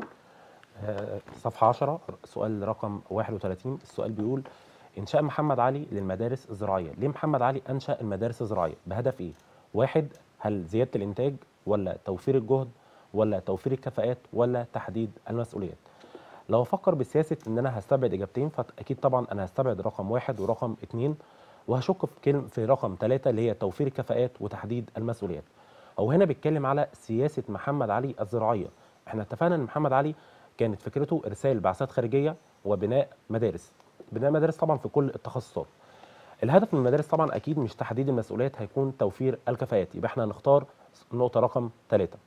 آه، صفحة 10 سؤال رقم 31 السؤال بيقول إنشاء محمد علي للمدارس الزراعية ليه محمد علي أنشأ المدارس الزراعية بهدف إيه؟ واحد هل زيادة الإنتاج ولا توفير الجهد ولا توفير الكفاءات ولا تحديد المسؤوليات لو أفكر بسياسة إن أنا هستبعد إجابتين فأكيد طبعا أنا هستبعد رقم واحد ورقم اتنين وهشك في كلمة في رقم ثلاثة اللي هي توفير الكفاءات وتحديد المسؤوليات هو هنا بيتكلم على سياسة محمد علي الزراعية احنا اتفقنا ان محمد علي كانت فكرته ارسال بعثات خارجيه وبناء مدارس بناء مدارس طبعا في كل التخصصات الهدف من المدارس طبعا اكيد مش تحديد المسؤوليات هيكون توفير الكفاءات يبقى احنا هنختار نقطه رقم ثلاثة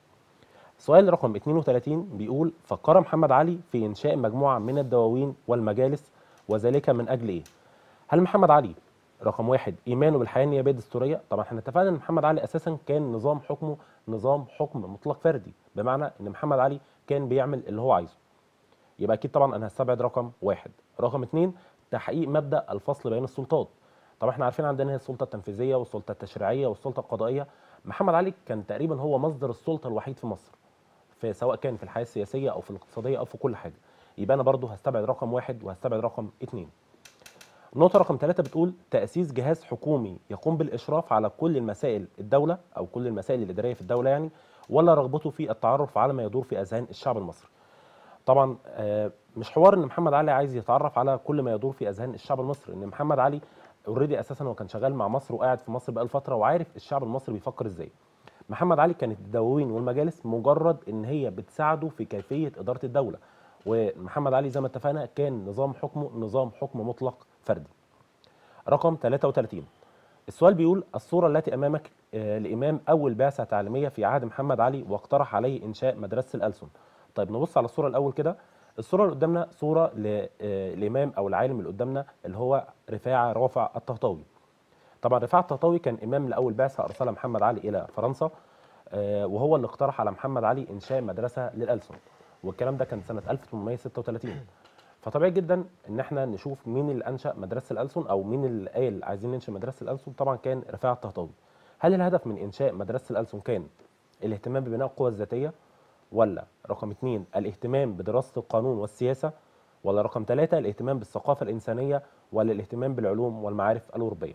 سؤال رقم 32 بيقول فكر محمد علي في انشاء مجموعه من الدواوين والمجالس وذلك من اجل ايه هل محمد علي رقم واحد ايمانه بالحياه النيابيه الدستوريه طبعا احنا اتفقنا ان محمد علي اساسا كان نظام حكمه نظام حكم مطلق فردي بمعنى ان محمد علي كان بيعمل اللي هو عايزه يبقى اكيد طبعا انا هستبعد رقم واحد رقم اتنين تحقيق مبدا الفصل بين السلطات طبعا احنا عارفين عندنا هي السلطه التنفيذيه والسلطه التشريعيه والسلطه القضائيه محمد علي كان تقريبا هو مصدر السلطه الوحيد في مصر في سواء كان في الحياه السياسيه او في الاقتصاديه او في كل حاجه يبقى انا برضو هستبعد رقم واحد وهستبعد رقم اتنين النقطة رقم ثلاثة بتقول تأسيس جهاز حكومي يقوم بالإشراف على كل المسائل الدولة أو كل المسائل الإدارية في الدولة يعني ولا رغبته في التعرف على ما يدور في أذهان الشعب المصري. طبعا آه، مش حوار ان محمد علي عايز يتعرف على كل ما يدور في اذهان الشعب المصري ان محمد علي اوريدي اساسا هو كان شغال مع مصر وقاعد في مصر بقاله فتره وعارف الشعب المصري بيفكر ازاي محمد علي كانت الدواوين والمجالس مجرد ان هي بتساعده في كيفيه اداره الدوله ومحمد علي زي ما اتفقنا كان نظام حكمه نظام حكم مطلق فردي رقم 33 السؤال بيقول الصورة التي أمامك آه، لإمام أول بعثة تعليمية في عهد محمد علي واقترح عليه إنشاء مدرسة الألسن طيب نبص على الصورة الأول كده الصورة اللي قدامنا صورة للإمام أو العالم اللي قدامنا اللي هو رفاعة رافع الطهطاوي طبعا رفاعة الطهطاوي كان إمام لأول بعثة أرسلها محمد علي إلى فرنسا آه، وهو اللي اقترح على محمد علي إنشاء مدرسة للألسن والكلام ده كان سنة 1836 فطبيعي جدا ان احنا نشوف مين اللي انشا مدرسه الالسن او مين اللي قال عايزين ننشئ مدرسه الالسن طبعا كان رفاعه الطهطاوي هل الهدف من انشاء مدرسه الالسن كان الاهتمام ببناء القوى الذاتيه ولا رقم اثنين الاهتمام بدراسه القانون والسياسه ولا رقم ثلاثة الاهتمام بالثقافه الانسانيه ولا الاهتمام بالعلوم والمعارف الاوروبيه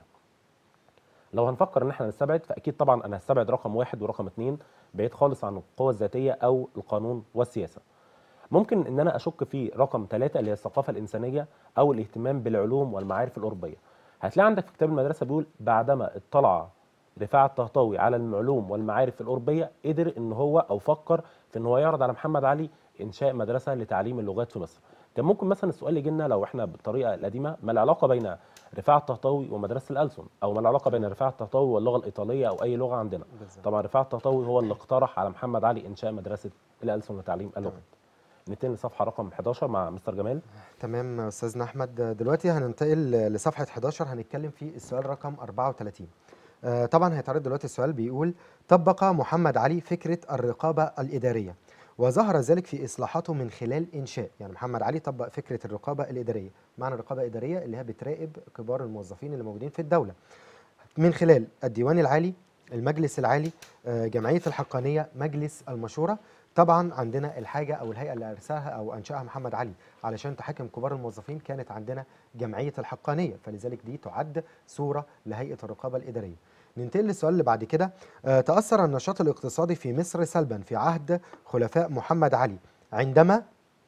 لو هنفكر ان احنا نستبعد فاكيد طبعا انا هستبعد رقم واحد ورقم اثنين بعيد خالص عن القوى الذاتيه او القانون والسياسه ممكن ان انا اشك في رقم ثلاثة اللي هي الثقافه الانسانيه او الاهتمام بالعلوم والمعارف الاوروبيه هتلاقي عندك في كتاب المدرسه بيقول بعدما اطلع رفاعة الطهطاوي على العلوم والمعارف الاوروبيه قدر ان هو او فكر في ان هو يعرض على محمد علي انشاء مدرسه لتعليم اللغات في مصر كان ممكن مثلا السؤال يجي لنا لو احنا بالطريقه القديمه ما العلاقه بين رفاعة الطهطاوي ومدرسه الألسن او ما العلاقه بين رفاعة الطهطاوي واللغه الايطاليه او اي لغه عندنا بالظبط. طبعا رفاعة الطهطاوي هو اللي اقترح على محمد علي انشاء مدرسه الألسن لتعليم اللغات ننتقل لصفحه رقم 11 مع مستر جمال تمام استاذنا احمد دلوقتي هننتقل لصفحه 11 هنتكلم في السؤال رقم 34 آه، طبعا هيتعرض دلوقتي السؤال بيقول طبق محمد علي فكره الرقابه الاداريه وظهر ذلك في اصلاحاته من خلال انشاء يعني محمد علي طبق فكره الرقابه الاداريه معنى الرقابه الاداريه اللي هي بتراقب كبار الموظفين اللي موجودين في الدوله من خلال الديوان العالي المجلس العالي آه، جمعيه الحقانيه مجلس المشوره طبعا عندنا الحاجه او الهيئه اللي ارسلها او انشاها محمد علي علشان تحكم كبار الموظفين كانت عندنا جمعيه الحقانيه فلذلك دي تعد صوره لهيئه الرقابه الاداريه ننتقل للسؤال اللي بعد كده آه، تاثر النشاط الاقتصادي في مصر سلبا في عهد خلفاء محمد علي عندما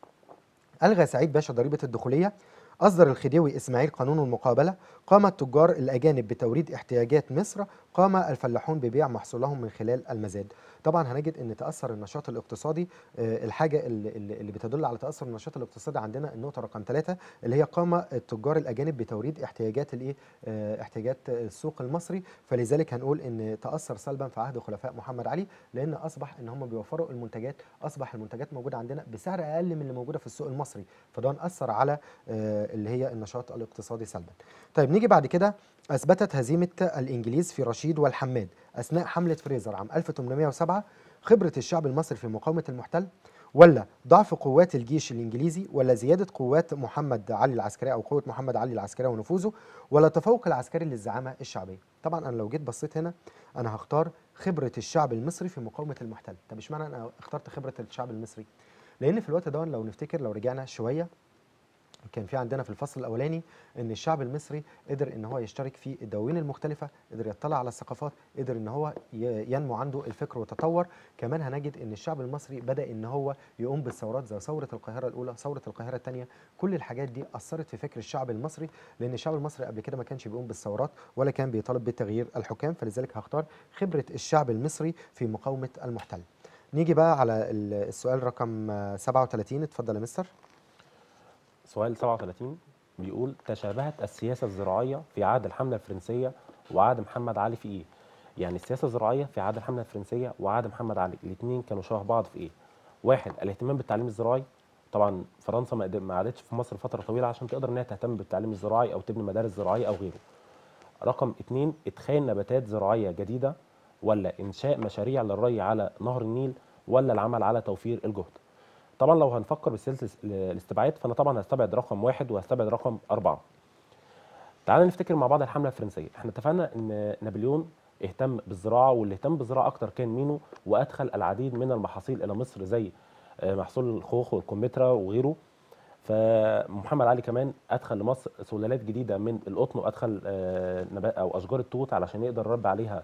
الغى سعيد باشا ضريبه الدخوليه أصدر الخديوي إسماعيل قانون المقابلة قام التجار الأجانب بتوريد احتياجات مصر قام الفلاحون ببيع محصولهم من خلال المزاد طبعا هنجد ان تاثر النشاط الاقتصادي آه، الحاجه اللي, اللي اللي بتدل على تاثر النشاط الاقتصادي عندنا النقطه رقم ثلاثة اللي هي قام التجار الاجانب بتوريد احتياجات الايه آه، احتياجات السوق المصري فلذلك هنقول ان تاثر سلبا في عهد خلفاء محمد علي لان اصبح ان هم بيوفروا المنتجات اصبح المنتجات موجوده عندنا بسعر اقل من اللي موجوده في السوق المصري فده اثر على آه، اللي هي النشاط الاقتصادي سلبا طيب نيجي بعد كده اثبتت هزيمه الانجليز في رشيد والحماد اثناء حمله فريزر عام 1807 خبره الشعب المصري في مقاومه المحتل ولا ضعف قوات الجيش الانجليزي ولا زياده قوات محمد علي العسكريه او قوه محمد علي العسكريه ونفوذه ولا التفوق العسكري للزعامه الشعبيه طبعا انا لو جيت بصيت هنا انا هختار خبره الشعب المصري في مقاومه المحتل طب اشمعنى انا اخترت خبره الشعب المصري لان في الوقت ده لو نفتكر لو رجعنا شويه كان في عندنا في الفصل الاولاني ان الشعب المصري قدر ان هو يشترك في الدواوين المختلفه قدر يطلع على الثقافات قدر ان هو ي- ينمو عنده الفكر وتطور كمان هنجد ان الشعب المصري بدا ان هو يقوم بالثورات زي ثوره القاهره الاولى ثوره القاهره الثانيه كل الحاجات دي اثرت في فكر الشعب المصري لان الشعب المصري قبل كده ما كانش بيقوم بالثورات ولا كان بيطالب بتغيير الحكام فلذلك هختار خبره الشعب المصري في مقاومه المحتل نيجي بقى على ال- السؤال رقم آه، 37 اتفضل يا مستر سؤال 37 بيقول تشابهت السياسة الزراعية في عهد الحملة الفرنسية وعهد محمد علي في إيه؟ يعني السياسة الزراعية في عهد الحملة الفرنسية وعهد محمد علي الاثنين كانوا شبه بعض في إيه؟ واحد الاهتمام بالتعليم الزراعي طبعا فرنسا ما قد- ما قعدتش في مصر فترة طويلة عشان تقدر إنها تهتم بالتعليم الزراعي أو تبني مدارس زراعية أو غيره. رقم اتنين ادخال نباتات زراعيه جديده ولا انشاء مشاريع للري على نهر النيل ولا العمل على توفير الجهد طبعا لو هنفكر بسلسله الاستبعاد فانا طبعا هستبعد رقم واحد وهستبعد رقم اربعه تعال نفتكر مع بعض الحمله الفرنسيه احنا اتفقنا ان نابليون اهتم بالزراعه واللي اهتم بالزراعه اكتر كان مينو وادخل العديد من المحاصيل الى مصر زي آه، محصول الخوخ والكمثرى وغيره فمحمد علي كمان ادخل لمصر سلالات جديده من القطن وادخل آه، نبات او اشجار التوت علشان يقدر يربي عليها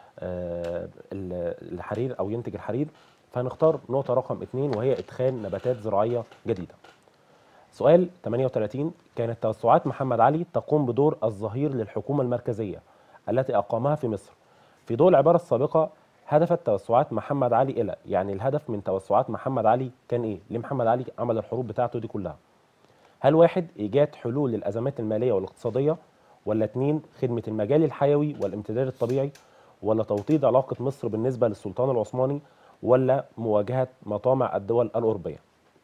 آه، ال- الحرير او ينتج الحرير فهنختار نقطه رقم اثنين وهي ادخال نباتات زراعيه جديده سؤال 38 كانت توسعات محمد علي تقوم بدور الظهير للحكومة المركزية التي أقامها في مصر في ضوء العبارة السابقة هدفت توسعات محمد علي إلى يعني الهدف من توسعات محمد علي كان إيه؟ ليه محمد علي عمل الحروب بتاعته دي كلها؟ هل واحد إيجاد حلول للأزمات المالية والاقتصادية ولا اتنين خدمة المجال الحيوي والامتداد الطبيعي ولا توطيد علاقة مصر بالنسبة للسلطان العثماني ولا مواجهة مطامع الدول الأوروبية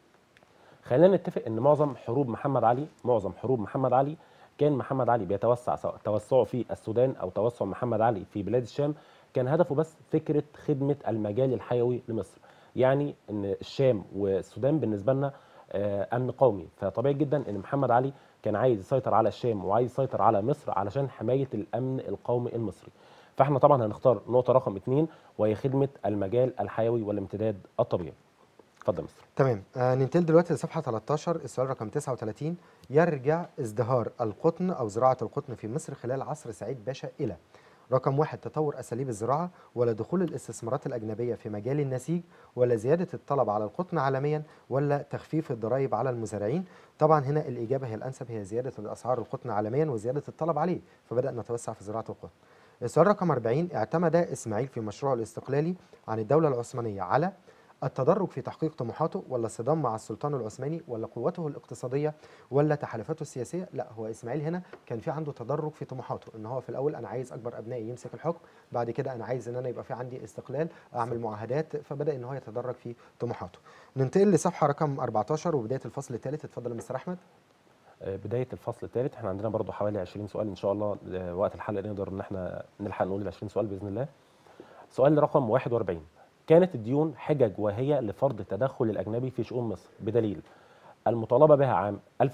خلينا نتفق ان معظم حروب محمد علي معظم حروب محمد علي كان محمد علي بيتوسع سواء توسعه في السودان او توسع محمد علي في بلاد الشام كان هدفه بس فكره خدمه المجال الحيوي لمصر يعني ان الشام والسودان بالنسبه لنا آه، امن قومي فطبيعي جدا ان محمد علي كان عايز يسيطر على الشام وعايز يسيطر على مصر علشان حمايه الامن القومي المصري فاحنا طبعا هنختار نقطه رقم اثنين وهي خدمه المجال الحيوي والامتداد الطبيعي اتفضل يا مستر تمام آه ننتقل دلوقتي لصفحه 13 السؤال رقم 39 يرجع ازدهار القطن او زراعه القطن في مصر خلال عصر سعيد باشا الى رقم واحد تطور اساليب الزراعه ولا دخول الاستثمارات الاجنبيه في مجال النسيج ولا زياده الطلب على القطن عالميا ولا تخفيف الضرائب على المزارعين طبعا هنا الاجابه هي الانسب هي زياده الاسعار القطن عالميا وزياده الطلب عليه فبدا نتوسع في زراعه القطن السؤال رقم 40 اعتمد اسماعيل في مشروعه الاستقلالي عن الدوله العثمانيه على التدرج في تحقيق طموحاته ولا الصدام مع السلطان العثماني ولا قوته الاقتصاديه ولا تحالفاته السياسيه لا هو اسماعيل هنا كان في عنده تدرج في طموحاته ان هو في الاول انا عايز اكبر ابنائي يمسك الحكم بعد كده انا عايز ان انا يبقى في عندي استقلال اعمل معاهدات فبدا ان هو يتدرج في طموحاته ننتقل لصفحه رقم 14 وبدايه الفصل الثالث اتفضل يا مستر احمد آه، بدايه الفصل الثالث احنا عندنا برضو حوالي 20 سؤال ان شاء الله آه، وقت الحلقه نقدر ان احنا نلحق نقول ال 20 سؤال باذن الله سؤال رقم 41 كانت الديون حجج واهيه لفرض التدخل الاجنبي في شؤون مصر بدليل المطالبه بها عام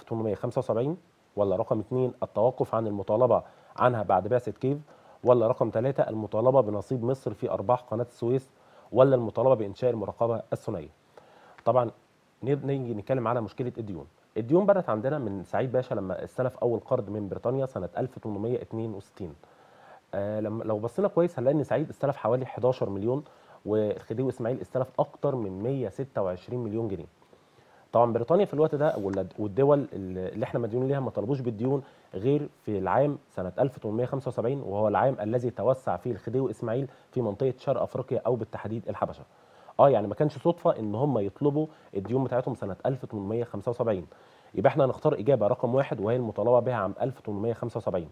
1875 ولا رقم 2 التوقف عن المطالبه عنها بعد بعثه كيف ولا رقم 3 المطالبه بنصيب مصر في ارباح قناه السويس ولا المطالبه بانشاء المراقبه الثنائيه طبعا نيجي نيجي نتكلم على مشكله الديون الديون بدات عندنا من سعيد باشا لما استلف اول قرض من بريطانيا سنه 1862 آه لما لو بصينا كويس هنلاقي ان سعيد استلف حوالي 11 مليون والخديوي اسماعيل استلف اكتر من 126 مليون جنيه طبعا بريطانيا في الوقت ده ولا- والدول اللي احنا مديونين ليها ما طلبوش بالديون غير في العام سنه 1875 وهو العام الذي توسع فيه الخديوي اسماعيل في منطقه شرق افريقيا او بالتحديد الحبشه اه يعني ما كانش صدفه ان هم يطلبوا الديون بتاعتهم سنه 1875 يبقى احنا هنختار اجابه رقم واحد وهي المطالبه بها عام 1875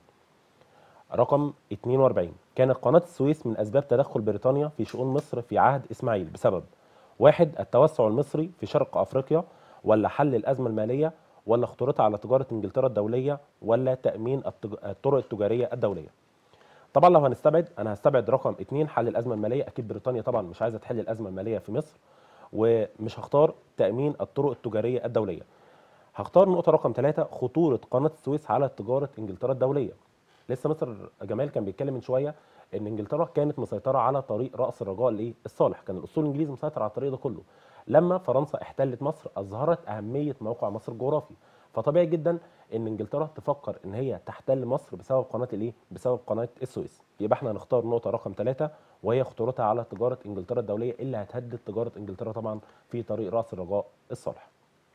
رقم 42 كانت قناة السويس من أسباب تدخل بريطانيا في شؤون مصر في عهد إسماعيل بسبب واحد التوسع المصري في شرق أفريقيا ولا حل الأزمة المالية ولا خطورتها على تجارة إنجلترا الدولية ولا تأمين التج- الطرق التجارية الدولية طبعا لو هنستبعد أنا هستبعد رقم اتنين حل الأزمة المالية أكيد بريطانيا طبعا مش عايزة تحل الأزمة المالية في مصر ومش هختار تأمين الطرق التجارية الدولية هختار نقطة رقم ثلاثة خطورة قناة السويس على تجارة إنجلترا الدولية لسه مستر جمال كان بيتكلم من شويه ان انجلترا كانت مسيطره على طريق راس الرجاء الايه الصالح كان الاسطول الانجليزي مسيطر على الطريق ده كله لما فرنسا احتلت مصر اظهرت اهميه موقع مصر الجغرافي فطبيعي جدا ان انجلترا تفكر ان هي تحتل مصر بسبب قناه الايه بسبب قناه السويس يبقى احنا هنختار نقطه رقم ثلاثة وهي خطورتها على تجاره انجلترا الدوليه اللي هتهدد تجاره انجلترا طبعا في طريق راس الرجاء الصالح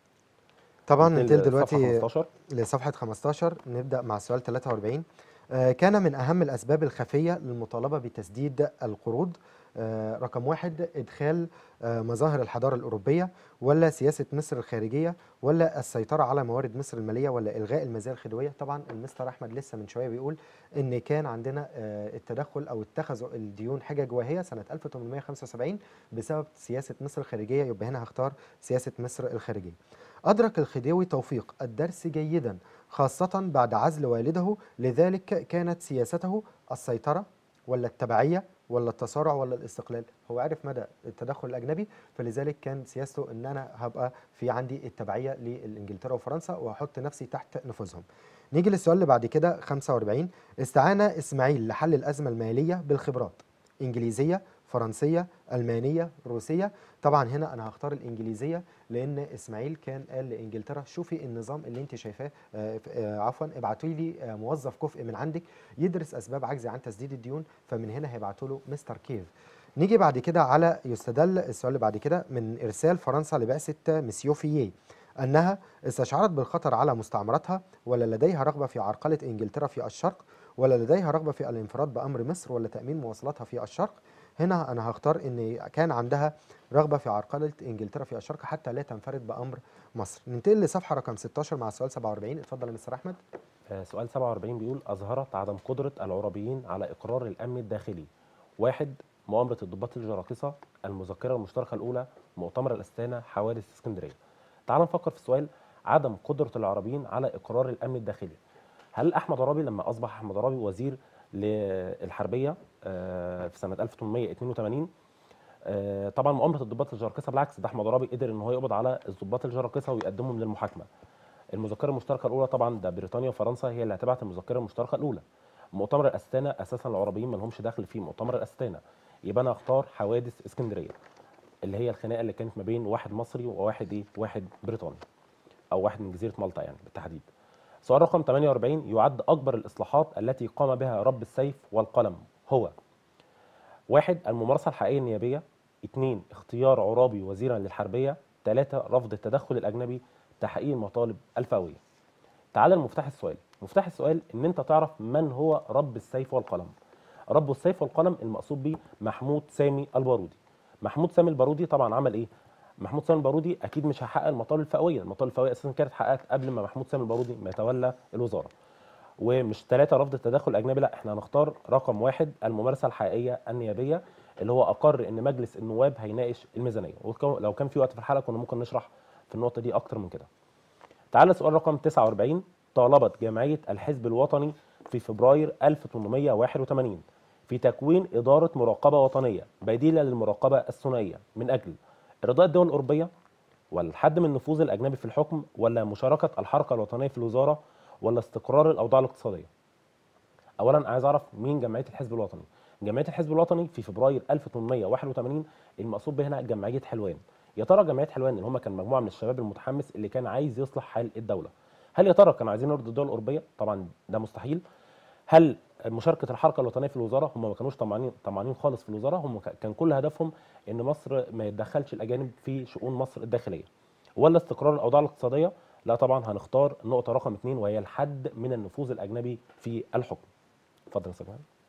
طبعا ننتقل ننتقل لصفحة دلوقتي 15. لصفحة 15 نبدأ مع السؤال 43 آه، كان من أهم الأسباب الخفية للمطالبة بتسديد القروض آه، رقم واحد إدخال آه، مظاهر الحضارة الأوروبية ولا سياسة مصر الخارجية ولا السيطرة على موارد مصر المالية ولا إلغاء المزايا الخديوية طبعا المستر أحمد لسه من شوية بيقول إن كان عندنا آه، التدخل أو اتخذوا الديون حجج واهية سنة 1875 بسبب سياسة مصر الخارجية يبقى هنا هختار سياسة مصر الخارجية أدرك الخديوي توفيق الدرس جيدا خاصة بعد عزل والده لذلك كانت سياسته السيطرة ولا التبعية ولا التصارع ولا الاستقلال هو عرف مدى التدخل الأجنبي فلذلك كان سياسته أن أنا هبقى في عندي التبعية لإنجلترا وفرنسا وأحط نفسي تحت نفوذهم نيجي للسؤال اللي بعد كده 45 استعان إسماعيل لحل الأزمة المالية بالخبرات إنجليزية فرنسية ألمانية روسية طبعا هنا أنا هختار الإنجليزية لأن إسماعيل كان قال لإنجلترا شوفي النظام اللي أنت شايفاه آه، آه، عفوا ابعتوا لي آه، موظف كفء من عندك يدرس أسباب عجزي عن تسديد الديون فمن هنا هيبعتوا له مستر كيف نيجي بعد كده على يستدل السؤال اللي بعد كده من إرسال فرنسا لبعثة مسيو فييه أنها استشعرت بالخطر على مستعمراتها ولا لديها رغبة في عرقلة إنجلترا في الشرق ولا لديها رغبة في الانفراد بأمر مصر ولا تأمين مواصلاتها في الشرق هنا أنا هختار أن كان عندها رغبة في عرقلة إنجلترا في الشرق حتى لا تنفرد بأمر مصر ننتقل لصفحة رقم 16 مع السؤال 47 اتفضل يا مستر أحمد آه، سؤال 47 بيقول أظهرت عدم قدرة العربيين على إقرار الأمن الداخلي واحد مؤامرة الضباط الجراقصة المذكرة المشتركة الأولى مؤتمر الأستانة حوادث اسكندرية تعال نفكر في السؤال عدم قدرة العربيين على إقرار الأمن الداخلي هل أحمد عرابي لما أصبح أحمد عرابي وزير للحربية آه، في سنة 1882 آه، طبعا مؤامرة الضباط الجراقصة بالعكس ده أحمد عرابي قدر إن هو يقبض على الضباط الجراقصة ويقدمهم للمحاكمة المذكره المشتركه الاولى طبعا ده بريطانيا وفرنسا هي اللي هتبعت المذكره المشتركه الاولى مؤتمر الاستانه اساسا العربيين ما لهمش دخل فيه مؤتمر الاستانه يبقى انا اختار حوادث اسكندريه اللي هي الخناقه اللي كانت ما بين واحد مصري وواحد ايه واحد بريطاني او واحد من جزيره مالطا يعني بالتحديد سؤال رقم 48 يعد اكبر الاصلاحات التي قام بها رب السيف والقلم هو واحد الممارسه الحقيقيه النيابيه اثنين اختيار عرابي وزيرا للحربيه ثلاثة رفض التدخل الاجنبي تحقيق المطالب الفئويه تعال لمفتاح السؤال مفتاح السؤال ان انت تعرف من هو رب السيف والقلم رب السيف والقلم المقصود به محمود سامي البارودي محمود سامي البارودي طبعا عمل ايه محمود سامي البارودي اكيد مش هيحقق المطالب الفئويه المطالب الفئويه اساسا كانت اتحققت قبل ما محمود سامي البارودي ما يتولى الوزاره ومش ثلاثة رفض التدخل الأجنبي لا احنا هنختار رقم واحد الممارسة الحقيقية النيابية اللي هو أقر إن مجلس النواب هيناقش الميزانية ولو كان في وقت في الحلقة كنا ممكن نشرح في النقطة دي أكتر من كده تعال سؤال رقم 49 طالبت جمعية الحزب الوطني في فبراير 1881 في تكوين إدارة مراقبة وطنية بديلة للمراقبة الثنائية من أجل إرضاء الدول الأوروبية ولا الحد من النفوذ الأجنبي في الحكم ولا مشاركة الحركة الوطنية في الوزارة ولا استقرار الأوضاع الاقتصادية أولا عايز أعرف مين جمعية الحزب الوطني جمعية الحزب الوطني في فبراير 1881 المقصود بها هنا جمعية حلوان يا ترى جمعيه حلوان اللي هم كان مجموعه من الشباب المتحمس اللي كان عايز يصلح حال الدوله هل يا ترى كانوا عايزين يرضوا الدول الاوروبيه طبعا ده مستحيل هل مشاركه الحركه الوطنيه في الوزاره هم ما كانوش طمعانين طمعانين خالص في الوزاره هم كان كل هدفهم ان مصر ما يتدخلش الاجانب في شؤون مصر الداخليه ولا استقرار الاوضاع الاقتصاديه لا طبعا هنختار النقطه رقم اثنين وهي الحد من النفوذ الاجنبي في الحكم اتفضل يا استاذ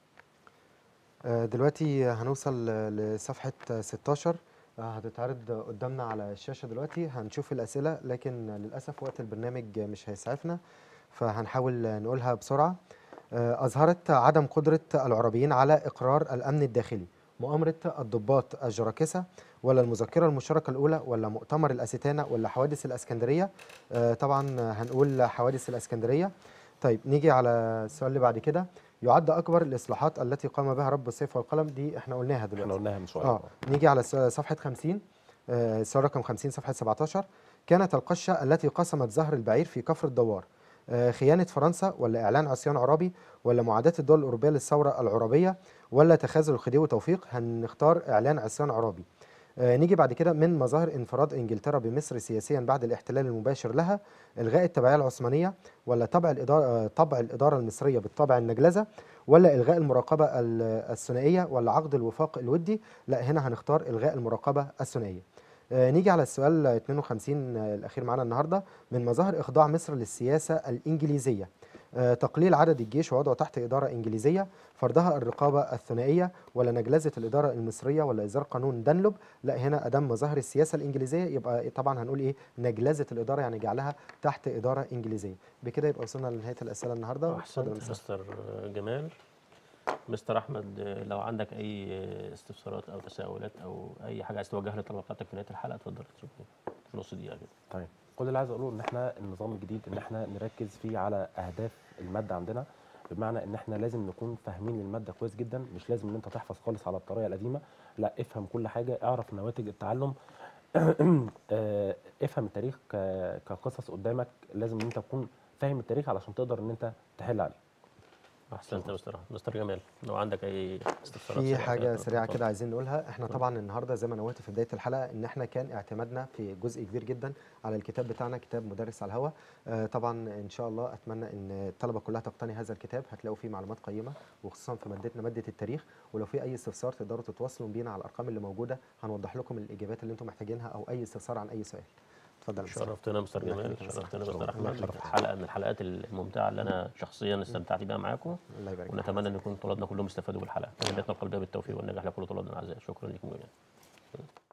آه، دلوقتي هنوصل لصفحة 16 آه، هتتعرض قدامنا على الشاشة دلوقتي هنشوف الأسئلة لكن للأسف وقت البرنامج مش هيسعفنا فهنحاول نقولها بسرعة آه، أظهرت عدم قدرة العربيين على إقرار الأمن الداخلي مؤامرة الضباط الجراكسة ولا المذكرة المشتركة الأولى ولا مؤتمر الأستانة ولا حوادث الأسكندرية آه، طبعا هنقول حوادث الأسكندرية طيب نيجي على السؤال اللي بعد كده يعد اكبر الاصلاحات التي قام بها رب السيف والقلم دي احنا قلناها دلوقتي احنا قلناها من شويه اه نيجي على س- صفحه 50 آه، السؤال رقم 50 صفحه 17 كانت القشه التي قسمت زهر البعير في كفر الدوار آه، خيانه فرنسا ولا اعلان عصيان عرابي ولا معاداه الدول الاوروبيه للثوره العربيه ولا تخاذل الخديوي وتوفيق هنختار اعلان عصيان عرابي آه، نيجي بعد كده من مظاهر انفراد انجلترا بمصر سياسيا بعد الاحتلال المباشر لها الغاء التبعيه العثمانيه ولا طبع الاداره آه، طبع الاداره المصريه بالطبع النجلزه ولا الغاء المراقبه ال- الثنائيه ولا عقد الوفاق الودي لا هنا هنختار الغاء المراقبه الثنائيه آه، نيجي على السؤال 52 آه، الاخير معانا النهارده من مظاهر اخضاع مصر للسياسه الانجليزيه آه، تقليل عدد الجيش ووضعه تحت اداره انجليزيه فرضها الرقابه الثنائيه ولا نجلزه الاداره المصريه ولا اصدار قانون دانلوب لا هنا ادام مظاهر السياسه الانجليزيه يبقى طبعا هنقول ايه نجلزه الاداره يعني جعلها تحت اداره انجليزيه بكده يبقى وصلنا لنهايه الاسئله النهارده احسنت اتفضل يا أستاذ. مستر جمال مستر احمد لو عندك اي استفسارات او تساؤلات او اي حاجه عايز توجهها لطلباتك في نهايه الحلقه اتفضل تشوف في نص دقيقه كده طيب كل اللي عايز اقوله ان احنا النظام الجديد ان احنا نركز فيه على اهداف الماده عندنا بمعنى ان احنا لازم نكون فاهمين الماده كويس جدا مش لازم ان انت تحفظ خالص على الطريقه القديمه لا افهم كل حاجه اعرف نواتج التعلم آه، افهم التاريخ ك- كقصص قدامك لازم ان انت تكون فاهم التاريخ علشان تقدر ان انت تحل عليه احسنت يا مستر مستر جمال لو عندك اي استفسارات في سريعة حاجة كده، سريعة اتفضل. كده عايزين نقولها احنا طبعا النهارده زي ما نوهت في بداية الحلقة ان احنا كان اعتمادنا في جزء كبير جدا على الكتاب بتاعنا كتاب مدرس على الهواء آه طبعا ان شاء الله اتمنى ان الطلبة كلها تقتني هذا الكتاب هتلاقوا فيه معلومات قيمة وخصوصا في مادتنا مادة التاريخ ولو في اي استفسار تقدروا تتواصلوا بينا على الارقام اللي موجودة هنوضح لكم الاجابات اللي انتم محتاجينها او اي استفسار عن اي سؤال اتفضل يا مستر. شرفتنا يا مستر الله جمال يخليك يا مستر. شرفتنا يا شكراً. مستر الله احمد يخليك. حلقه من الحلقات الممتعه اللي انا شخصيا استمتعت بيها معاكم الله يبارك فيك. ونتمنى ان يكون طلابنا كلهم استفادوا بالحلقه تمنياتنا القلبيه بالتوفيق والنجاح لكل طلابنا الاعزاء شكرا لكم جميعا